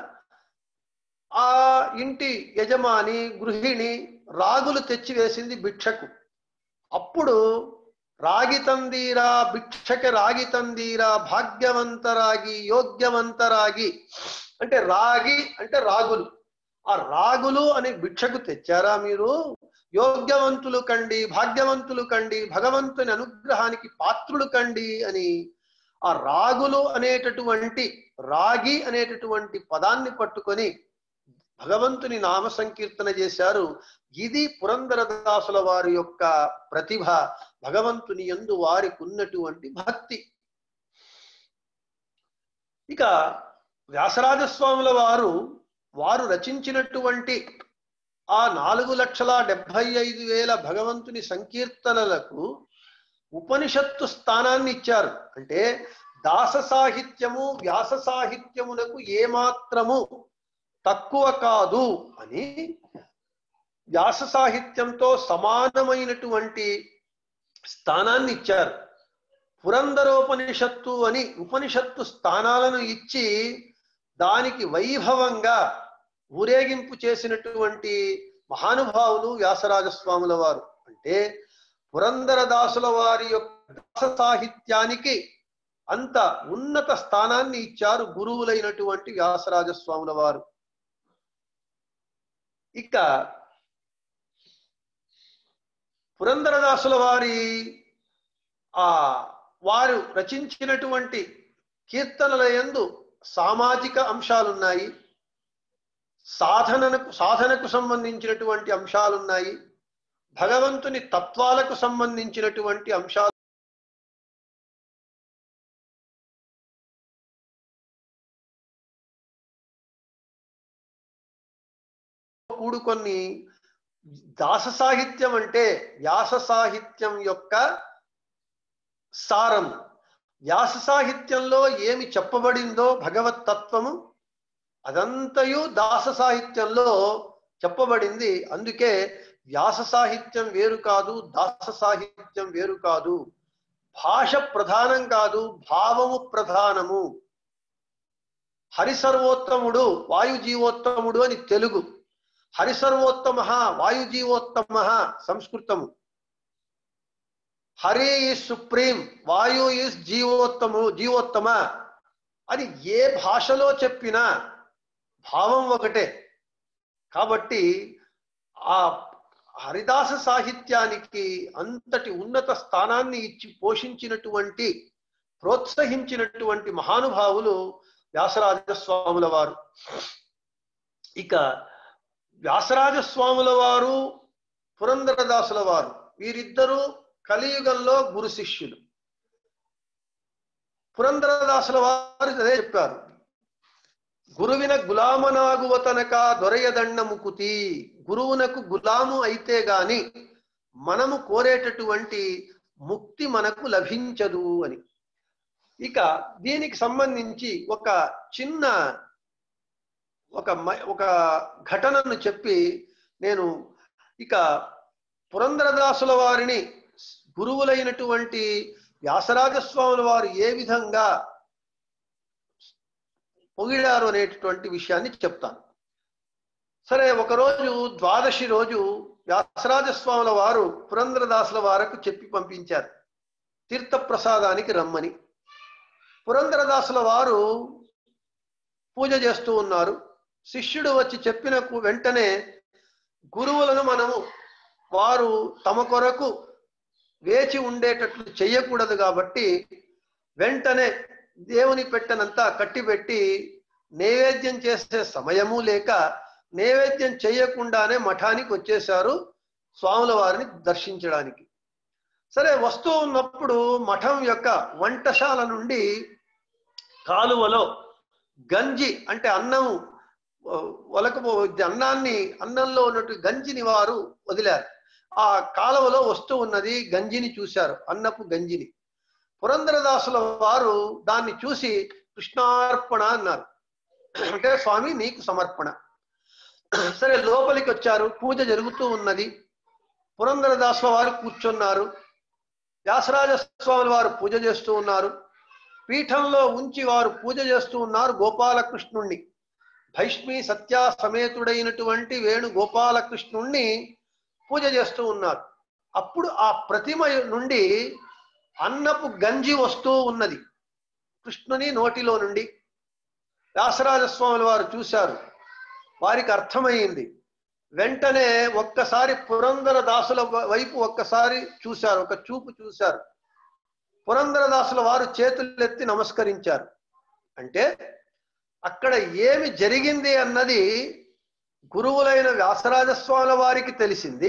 ఆ ఇంటి యజమాని గృహిణి రాగులు తెచ్చివేసింది భిక్షకు అప్పుడు రాగి తందీరా భిక్షకి రాగి తందీరా భాగ్యవంతరాగి యోగ్యవంతరాగి అంటే రాగి అంటే రాగులు ఆ రాగులు అని భిక్షకు తెచ్చారా మీరు యోగ్యవంతులు కండి భాగ్యవంతులు కండి భగవంతుని అనుగ్రహానికి పాత్రులు కండి అని ఆ రాగులు అనేటటువంటి రాగి అనేటటువంటి పదాన్ని పట్టుకొని భగవంతుని నామ సంకీర్తన చేశారు ఇది పురందరదాసుల వారి యొక్క ప్రతిభ భగవంతుని యందు వారికి ఉన్నటువంటి భక్తి ఇక వ్యాసరాజస్వాముల వారు వారు రచించినటువంటి ఆ నాలుగు లక్షల డెబ్బై ఐదు వేల భగవంతుని సంకీర్తనలకు ఉపనిషత్తు స్థానాన్ని ఇచ్చారు అంటే దాస సాహిత్యము వ్యాస సాహిత్యమునకు ఏమాత్రము తక్కువ కాదు అని వ్యాస సాహిత్యంతో సమానమైనటువంటి స్థానాన్ని ఇచ్చారు పురందరోపనిషత్తు అని ఉపనిషత్తు స్థానాలను ఇచ్చి దానికి వైభవంగా ఊరేగింపు చేసినటువంటి మహానుభావులు వ్యాసరాజస్వాముల వారు అంటే పురందరదాసుల వారి యొక్క దాస సాహిత్యానికి అంత ఉన్నత స్థానాన్ని ఇచ్చారు గురువులైనటువంటి వ్యాసరాజస్వాముల వారు ఇక పురందరదాసుల వారి ఆ వారు రచించినటువంటి కీర్తనల యందు సామాజిక అంశాలున్నాయి సాధనకు సాధనకు సంబంధించినటువంటి అంశాలున్నాయి భగవంతుని తత్వాలకు సంబంధించినటువంటి అంశాలు కూడుకొని దాస సాహిత్యం అంటే వ్యాస సాహిత్యం యొక్క సారం వ్యాస సాహిత్యంలో ఏమి చెప్పబడిందో భగవత్ తత్వము అదంతయు దాస సాహిత్యంలో చెప్పబడింది అందుకే వ్యాస సాహిత్యం వేరు కాదు దాస సాహిత్యం వేరు కాదు భాష ప్రధానం కాదు భావము ప్రధానము హరి సర్వోత్తముడు వాయు జీవోత్తముడు అని తెలుగు హరి సర్వోత్తమ వాయు జీవోత్తమ సంస్కృతము Hari is supreme Vayu is జీవోత్తము జీవోత్తమ అని ఏ భాషలో చెప్పినా భావం ఒకటే కాబట్టి ఆ హరిదాస సాహిత్యానికి అంతటి ఉన్నత స్థానాన్ని ఇచ్చి పోషించినటువంటి ప్రోత్సహించినటువంటి మహానుభావులు వ్యాసరాజస్వాముల వారు ఇక వ్యాసరాజస్వాముల వారు పురందరదాసుల వారు వీరిద్దరూ కలియుగంలో గురు శిష్యులు పురందరదాసుల వారు అదే చెప్పారు గురువిన గులామనాగువ తనక దొరయదండ ముకుతి గురువునకు గులాము అయితే గాని మనము కోరేటటువంటి ముక్తి మనకు లభించదు అని ఇక దీనికి సంబంధించి ఒక చిన్న ఒక మ- ఒక ఘటనను చెప్పి నేను ఇక పురంధరదాసుల వారిని గురువులైనటువంటి వ్యాసరాజస్వాముల వారు ఏ విధంగా పొగిడారు అనేటటువంటి విషయాన్ని చెప్తాను సరే ఒకరోజు ద్వాదశి రోజు వ్యాసరాజస్వాముల వారు పురంధరదాసుల వారకు చెప్పి పంపించారు తీర్థప్రసాదానికి రమ్మని పురంధరదాసుల వారు పూజ చేస్తూ ఉన్నారు శిష్యుడు వచ్చి చెప్పిన కు- వెంటనే గురువులను మనము వారు తమ కొరకు వేచి ఉండేటట్లు చెయ్యకూడదు కాబట్టి వెంటనే దేవుని పెట్టనంతా కట్టిపెట్టి నైవేద్యం చేసే సమయము లేక నైవేద్యం చేయకుండానే మఠానికి వచ్చేశారు స్వాముల వారిని దర్శించడానికి సరే వస్తూ ఉన్నప్పుడు మఠం యొక్క వంటశాల నుండి కాలువలో గంజి అంటే అన్నం ఒలకపో అన్నాన్ని అన్నంలో ఉన్నట్టు గంజిని వారు వదిలారు ఆ కాలువలో వస్తూ ఉన్నది గంజిని చూశారు అన్నపు గంజిని పురంధరదాసుల వారు దాన్ని చూసి కృష్ణార్పణ అన్నారు అంటే స్వామి నీకు సమర్పణ సరే లోపలికి వచ్చారు పూజ జరుగుతూ ఉన్నది పురంధరదాసుల వారు కూర్చున్నారు వ్యాసరాజ స్వాముల వారు పూజ చేస్తూ ఉన్నారు పీఠంలో ఉంచి వారు పూజ చేస్తూ ఉన్నారు గోపాలకృష్ణుణ్ణి భైష్మి సత్య సమేతుడైనటువంటి వేణు గోపాలకృష్ణుణ్ణి పూజ చేస్తూ ఉన్నారు అప్పుడు ఆ ప్రతిమ నుండి అన్నపు గంజి వస్తూ ఉన్నది కృష్ణుని నోటిలో నుండి వ్యాసరాజస్వాముల వారు చూశారు వారికి అర్థమైంది వెంటనే ఒక్కసారి పురంధర దాసుల వైపు ఒక్కసారి చూశారు ఒక చూపు చూశారు పురంధర దాసుల వారు చేతులెత్తి నమస్కరించారు అంటే అక్కడ ఏమి జరిగింది అన్నది గురువులైన వ్యాసరాజస్వాముల వారికి తెలిసింది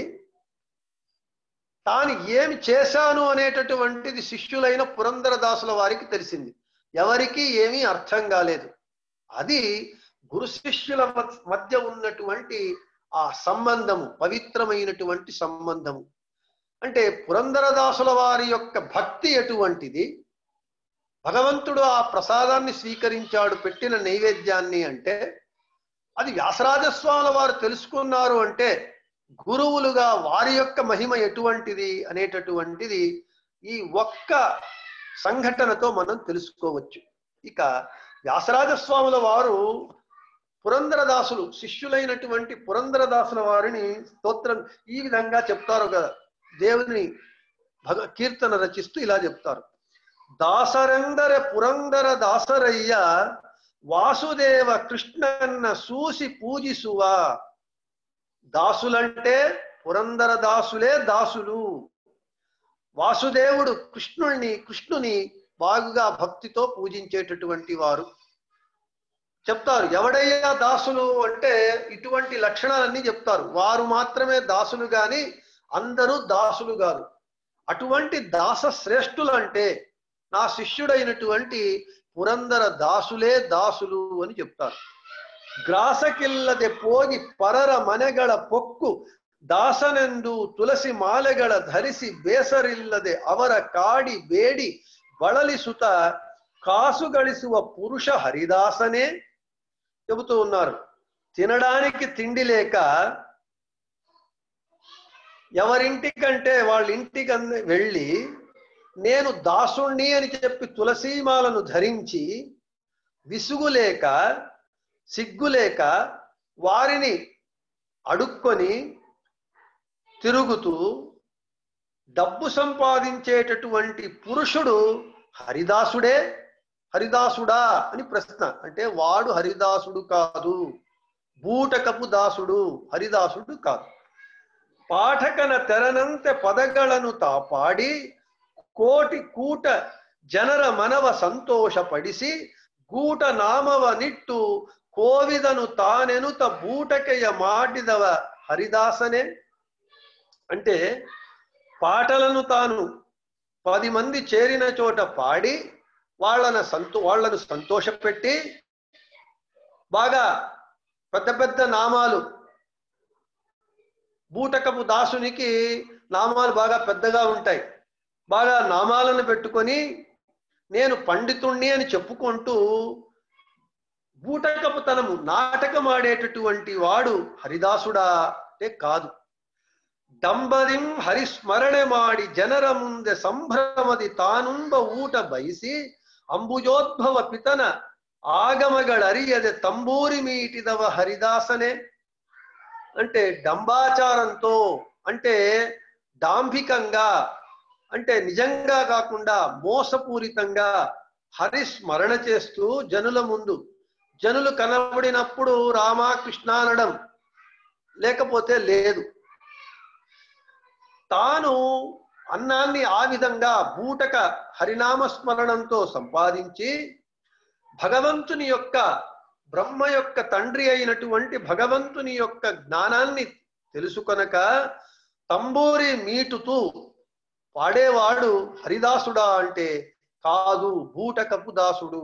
తాను ఏమి చేశాను అనేటటువంటిది శిష్యులైన పురంధర దాసుల వారికి తెలిసింది ఎవరికి ఏమీ అర్థం కాలేదు అది గురు శిష్యుల మ- మధ్య ఉన్నటువంటి ఆ సంబంధము పవిత్రమైనటువంటి సంబంధము అంటే పురంధరదాసుల వారి యొక్క భక్తి ఎటువంటిది భగవంతుడు ఆ ప్రసాదాన్ని స్వీకరించాడు పెట్టిన నైవేద్యాన్ని అంటే అది వ్యాసరాజస్వాముల వారు తెలుసుకున్నారు అంటే గురువులుగా వారి యొక్క మహిమ ఎటువంటిది అనేటటువంటిది ఈ ఒక్క సంఘటనతో మనం తెలుసుకోవచ్చు ఇక వ్యాసరాజస్వాముల వారు పురంధరదాసులు శిష్యులైనటువంటి పురంధరదాసుల వారిని స్తోత్రం ఈ విధంగా చెప్తారు కదా దేవుని భగ కీర్తన రచిస్తూ ఇలా చెప్తారు దాసరందర పురందర దాసరయ్య వాసుదేవ కృష్ణన్న సూసి పూజిసువా దాసులంటే పురందర దాసులే దాసులు వాసుదేవుడు కృష్ణుణ్ణి కృష్ణుని బాగుగా భక్తితో పూజించేటటువంటి వారు చెప్తారు ఎవడయ్యా దాసులు అంటే ఇటువంటి లక్షణాలన్నీ చెప్తారు వారు మాత్రమే దాసులు గాని అందరూ దాసులు గారు అటువంటి దాస శ్రేష్ఠులు అంటే నా శిష్యుడైనటువంటి పురందర దాసులే దాసులు అని చెప్తారు ಗ್ರಾಸಕ್ಕಿಲ್ಲದೆ ಪೋಗಿ ಪರರ ಮನೆಗಳ ಪೊಕ್ಕು ದಾಸನೆಂದು ತುಳಸಿ ಮಾಲೆಗಳ ಧರಿಸಿ ಬೇಸರಿಲ್ಲದೆ ಅವರ ಕಾಡಿ ಬೇಡಿ ಬಳಲಿಸುತ್ತ కాసు ಗಳಿಸುವ పురుష హరిదాసనే చెబుతూ ఉన్నారు తినడానికి తిండి లేక ఎవరింటికంటే వాళ్ళ ఇంటికి అంద- వెళ్ళి నేను దాసుణ్ణి అని చెప్పి తులసీమాలను ధరించి విసుగులేక సిగ్గులేక వారిని అడుక్కొని తిరుగుతూ డబ్బు సంపాదించేటటువంటి పురుషుడు హరిదాసుడే హరిదాసుడా అని ప్రశ్న అంటే వాడు హరిదాసుడు కాదు బూటకపు దాసుడు హరిదాసుడు కాదు ಪಾಠಕನ ತೆರನಂತೆ ಪದಗಳನ್ನು ತಾಪಾಡಿ ಕೋಟಿ ಕೂಟ ಜನರ ಮನವ ಸಂತೋಷಪಡಿಸಿ ಗೂಟ ನಾಮವ ನಿಟ್ಟು ಕೋವಿದನು ತಾನೆನುತ ಬೂಟಕೆಯ ಮಾಡಿದವ హరిదాసనే అంటే పాటలను తాను పది మంది చేరిన చోట పాడి వాళ్ళను సంతో వాళ్ళను సంతోషపెట్టి బాగా పెద్ద పెద్ద నామాలు బూటకపు దాసునికి నామాలు బాగా పెద్దగా ఉంటాయి బాగా నామాలను పెట్టుకొని నేను పండితుణ్ణి అని చెప్పుకుంటూ బూటకపు తనము నాటకమాడేటటువంటి వాడు హరిదాసుడా అంటే కాదు డంబదిం హరిస్మరణೆ ಮಾಡಿ ಜನರ ಮುಂದೆ ಸಂಭ್ರಮದಿ ತಾನುಂಬ ಊಟ ಬಯಸಿ ಅಂಬುಜೋದ್ಭವ ಪಿತನ ಆಗಮಗಳರಿಯದೆ ತಂಬೂರಿ మీటిదవ హరిదాసనే అంటే డంబాచారంతో అంటే డాంభికంగా అంటే నిజంగా కాకుండా మోసపూరితంగా హరిస్మరణ చేస్తూ జనుల ముందు జనులు కనబడినప్పుడు రామకృష్ణ అనడం లేకపోతే లేదు తాను అన్నాన్ని ఆ విధంగా బూటక హరినామ స్మరణంతో సంపాదించి భగవంతుని యొక్క బ్రహ్మ యొక్క తండ్రి అయినటువంటి భగవంతుని యొక్క జ్ఞానాన్ని తెలుసుకొనక తంబూరి మీటుతూ పాడేవాడు హరిదాసుడా అంటే కాదు బూటకపు దాసుడు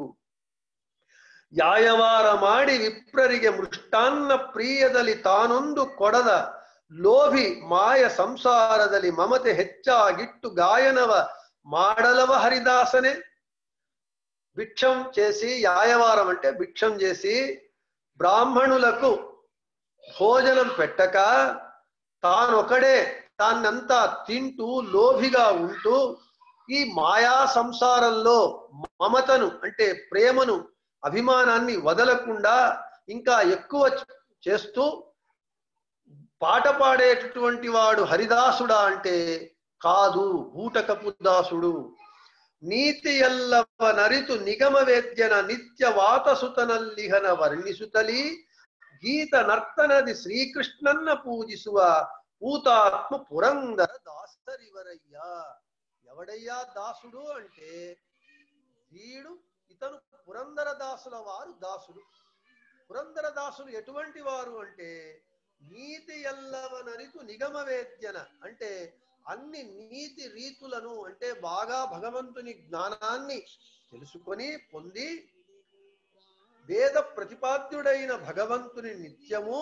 ಯಾಯವಾರ ಮಾಡಿ ವಿಪ್ರರಿಗೆ ಮೃಷ್ಟಾನ್ನ ಪ್ರಿಯದಲ್ಲಿ ತಾನೊಂದು ಕೊಡದ ಲೋಭಿ ಮಾಯ ಸಂಸಾರದಲ್ಲಿ ಮಮತೆ ಹೆಚ್ಚಾಗಿಟ್ಟು ಗಾಯನವ ಮಾಡಲವ హరిదాసనే భిక్షం చేసి యాయవారం అంటే భిక్షం చేసి బ్రాహ్మణులకు భోజనం పెట్టక తానొకడే తాన్నంతా తింటూ లోభిగా ఉంటూ ఈ మాయా సంసారంలో మమతను అంటే ప్రేమను అభిమానాన్ని వదలకుండా ఇంకా ఎక్కువ చేస్తూ పాట పాడేటటువంటి వాడు హరిదాసుడా అంటే కాదు బూటకపు దాసుడు ನೀತಿ ಎಲ್ಲವ ನರಿತು ನಿಗಮ ವೇದ್ಯನ ನಿತ್ಯ ವಾತಸುತನಲ್ಲಿಹನ ವರ್ಣಿಸುತ್ತಲಿ ಗೀತ ನರ್ತನದಿ ಶ್ರೀಕೃಷ್ಣನ್ನ పూజిಸುವ పూతాత్మ పురందర దాసరివరయ్య ఎవడయ్యా దాసుడు అంటే వీడు ఇతను పురందర దాసుల వారు దాసుడు పురందర దాసులు ఎటువంటి వారు అంటే నీతి ఎల్లవనరితు నిగమ వేద్యన అంటే అన్ని నీతి రీతులను అంటే బాగా భగవంతుని జ్ఞానాన్ని తెలుసుకొని పొంది వేద ప్రతిపాద్యుడైన భగవంతుని నిత్యము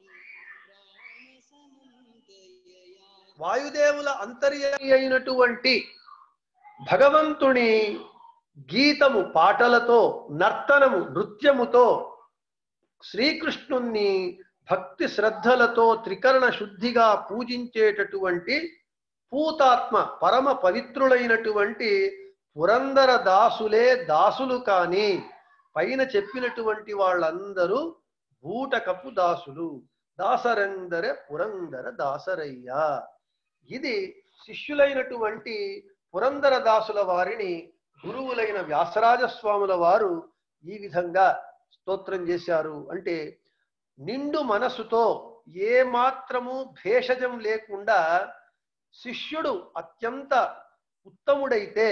వాయుదేవుల అంతర్యామి అయినటువంటి భగవంతుని గీతము పాటలతో నర్తనము నృత్యముతో శ్రీకృష్ణుణ్ణి భక్తి శ్రద్ధలతో త్రికరణ శుద్ధిగా పూజించేటటువంటి పూతాత్మ పరమ పవిత్రులైనటువంటి పురందర దాసులే దాసులు కాని పైన చెప్పినటువంటి వాళ్ళందరూ బూటకపు దాసులు దాసరందరే పురందర దాసరయ్యా ఇది శిష్యులైనటువంటి పురందర దాసుల వారిని గురువులైన వ్యాసరాజ స్వాముల వారు ఈ విధంగా స్తోత్రం చేశారు అంటే నిండు మనసుతో ఏ మాత్రము భేషజం లేకుండా శిష్యుడు అత్యంత ఉత్తముడైతే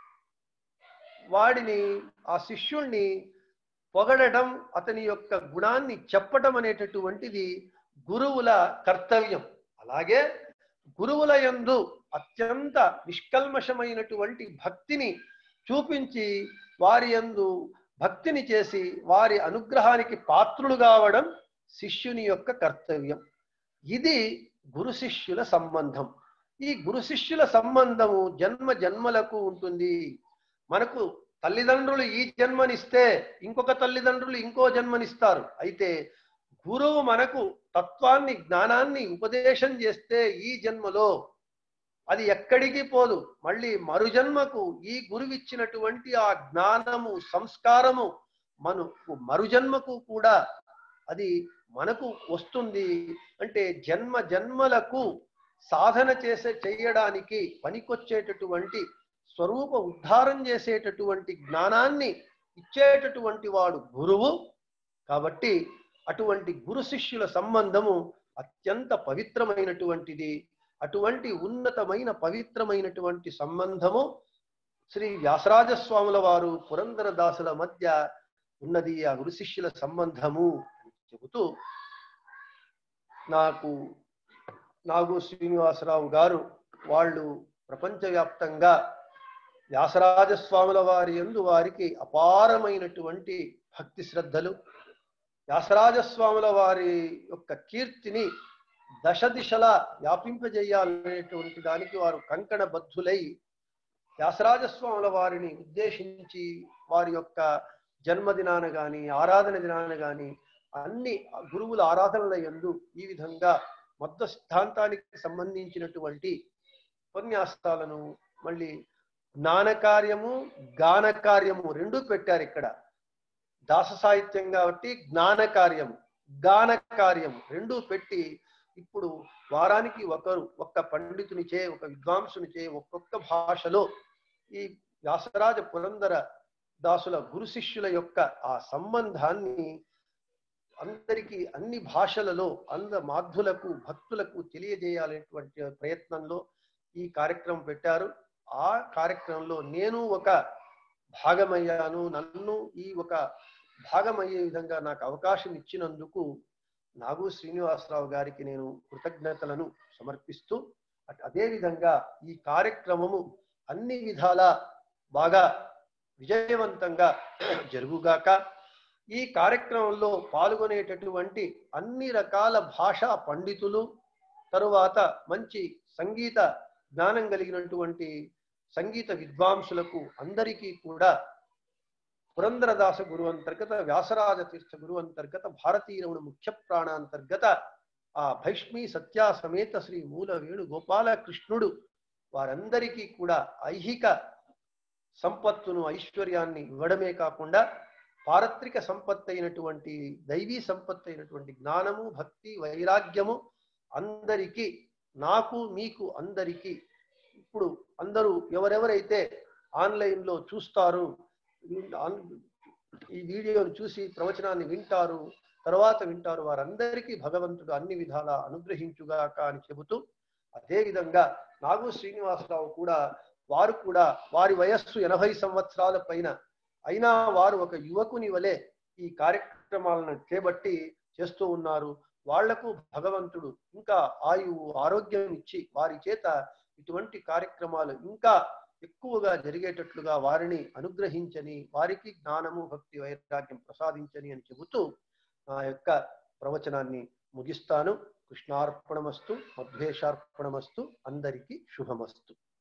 వాడిని ఆ శిష్యుణ్ణి పొగడటం అతని యొక్క గుణాన్ని చెప్పటం అనేటటువంటిది గురువుల కర్తవ్యం అలాగే గురువుల యందు అత్యంత నిష్కల్మషమైనటువంటి భక్తిని చూపించి వారి యందు భక్తిని చేసి వారి అనుగ్రహానికి పాత్రులు కావడం శిష్యుని యొక్క కర్తవ్యం ఇది గురు శిష్యుల సంబంధం ఈ గురు శిష్యుల సంబంధము జన్మ జన్మలకు ఉంటుంది మనకు తల్లిదండ్రులు ఈ జన్మనిస్తే ఇంకొక తల్లిదండ్రులు ఇంకో జన్మనిస్తారు అయితే గురువు మనకు తత్వాన్ని జ్ఞానాన్ని ఉపదేశం చేస్తే ఈ జన్మలో అది ఎక్కడికి పోదు మళ్ళీ మరుజన్మకు ఈ గురువిచ్చినటువంటి ఆ జ్ఞానము సంస్కారము మనకు మరుజన్మకు కూడా అది మనకు వస్తుంది అంటే జన్మ జన్మలకు సాధన చేసే చేయడానికి పనికొచ్చేటటువంటి స్వరూప ఉద్ధారం చేసేటటువంటి జ్ఞానాన్ని ఇచ్చేటటువంటి వాడు గురువు కాబట్టి అటువంటి గురు శిష్యుల సంబంధము అత్యంత పవిత్రమైనటువంటిది అటువంటి ఉన్నతమైన పవిత్రమైనటువంటి సంబంధము శ్రీ వ్యాసరాజ స్వాముల వారు పురందర దాసుల మధ్య ఉన్నది ఆ గురు శిష్యుల సంబంధము అని చెబుతూ నాకు నాగు శ్రీనివాసరావు గారు వాళ్ళు ప్రపంచవ్యాప్తంగా వ్యాసరాజ స్వాముల వారి ఎందు వారికి అపారమైనటువంటి భక్తి శ్రద్ధలు వ్యాసరాజస్వాముల వారి యొక్క కీర్తిని దశ దిశలా వ్యాపింపజేయాలనేటువంటి దానికి వారు కంకణ బద్ధులై వ్యాసరాజస్వాముల వారిని ఉద్దేశించి వారి యొక్క జన్మదినాన గాని ఆరాధన దినాన గాని అన్ని గురువుల ఆరాధనల యందు ఈ విధంగా మొత్త సిద్ధాంతానికి సంబంధించినటువంటి ఉపన్యాసాలను మళ్ళీ జ్ఞాన కార్యము గాన కార్యము రెండు పెట్టారు ఇక్కడ దాస సాహిత్యం కాబట్టి జ్ఞాన కార్యము గాన కార్యము రెండు పెట్టి ఇప్పుడు వారానికి ఒకరు ఒక్క పండితునిచే ఒక విద్వాంసునిచే ఒక్కొక్క భాషలో ఈ వ్యాసరాజ పురందర దాసుల గురు శిష్యుల యొక్క ఆ సంబంధాన్ని అందరికీ అన్ని భాషలలో అంద మాధ్యులకు భక్తులకు తెలియజేయాలనేటువంటి ప్రయత్నంలో ఈ కార్యక్రమం పెట్టారు ఆ కార్యక్రమంలో నేను ఒక భాగమయ్యాను నన్ను ఈ ఒక భాగమయ్యే విధంగా నాకు అవకాశం ఇచ్చినందుకు నాగు శ్రీనివాసరావు గారికి నేను కృతజ్ఞతలను సమర్పిస్తూ అట్- అదే విధంగా ఈ కార్యక్రమము అన్ని విధాల బాగా విజయవంతంగా జరుగుగాక ఈ కార్యక్రమంలో పాల్గొనేటటువంటి అన్ని రకాల భాషా పండితులు తరువాత మంచి సంగీత జ్ఞానం కలిగినటువంటి సంగీత విద్వాంసులకు అందరికీ కూడా పురందరదాస గురు అంతర్గత వ్యాసరాజ తీర్థ గురు అంతర్గత భారతీయముడు ముఖ్య ప్రాణాంతర్గత ఆ భైష్మీ సత్యా సమేత శ్రీ మూల వేణు గోపాల కృష్ణుడు వారందరికీ కూడా ఐహిక సంపత్తును ఐశ్వర్యాన్ని ఇవ్వడమే కాకుండా పారత్రిక సంపత్తి అయినటువంటి దైవీ సంపత్తి అయినటువంటి జ్ఞానము భక్తి వైరాగ్యము అందరికీ నాకు మీకు అందరికీ ఇప్పుడు అందరూ ఎవరెవరైతే ఆన్లైన్ లో చూస్తారు ఆన్- ఈ వీడియోను చూసి ప్రవచనాన్ని వింటారు తర్వాత వింటారు వారందరికీ భగవంతుడు అన్ని విధాల అనుగ్రహించుగాక అని చెబుతూ అదే విధంగా నాగు శ్రీనివాసరావు కూడా వారు కూడా వారి వయస్సు ఎనభై సంవత్సరాల పైన అయినా వారు ఒక యువకుని వలె ఈ కార్యక్రమాలను చేపట్టి చేస్తూ ఉన్నారు వాళ్లకు భగవంతుడు ఇంకా ఆయువు ఆరోగ్యం ఇచ్చి వారి చేత ఇటువంటి కార్యక్రమాలు ఇంకా ఎక్కువగా జరిగేటట్లుగా వారిని అనుగ్రహించని వారికి జ్ఞానము భక్తి వైరాగ్యం ప్రసాదించని అని చెబుతూ నా యొక్క ప్రవచనాన్ని ముగిస్తాను కృష్ణార్పణమస్తు మధ్వేషార్పణమస్తు అందరికీ శుభమస్తు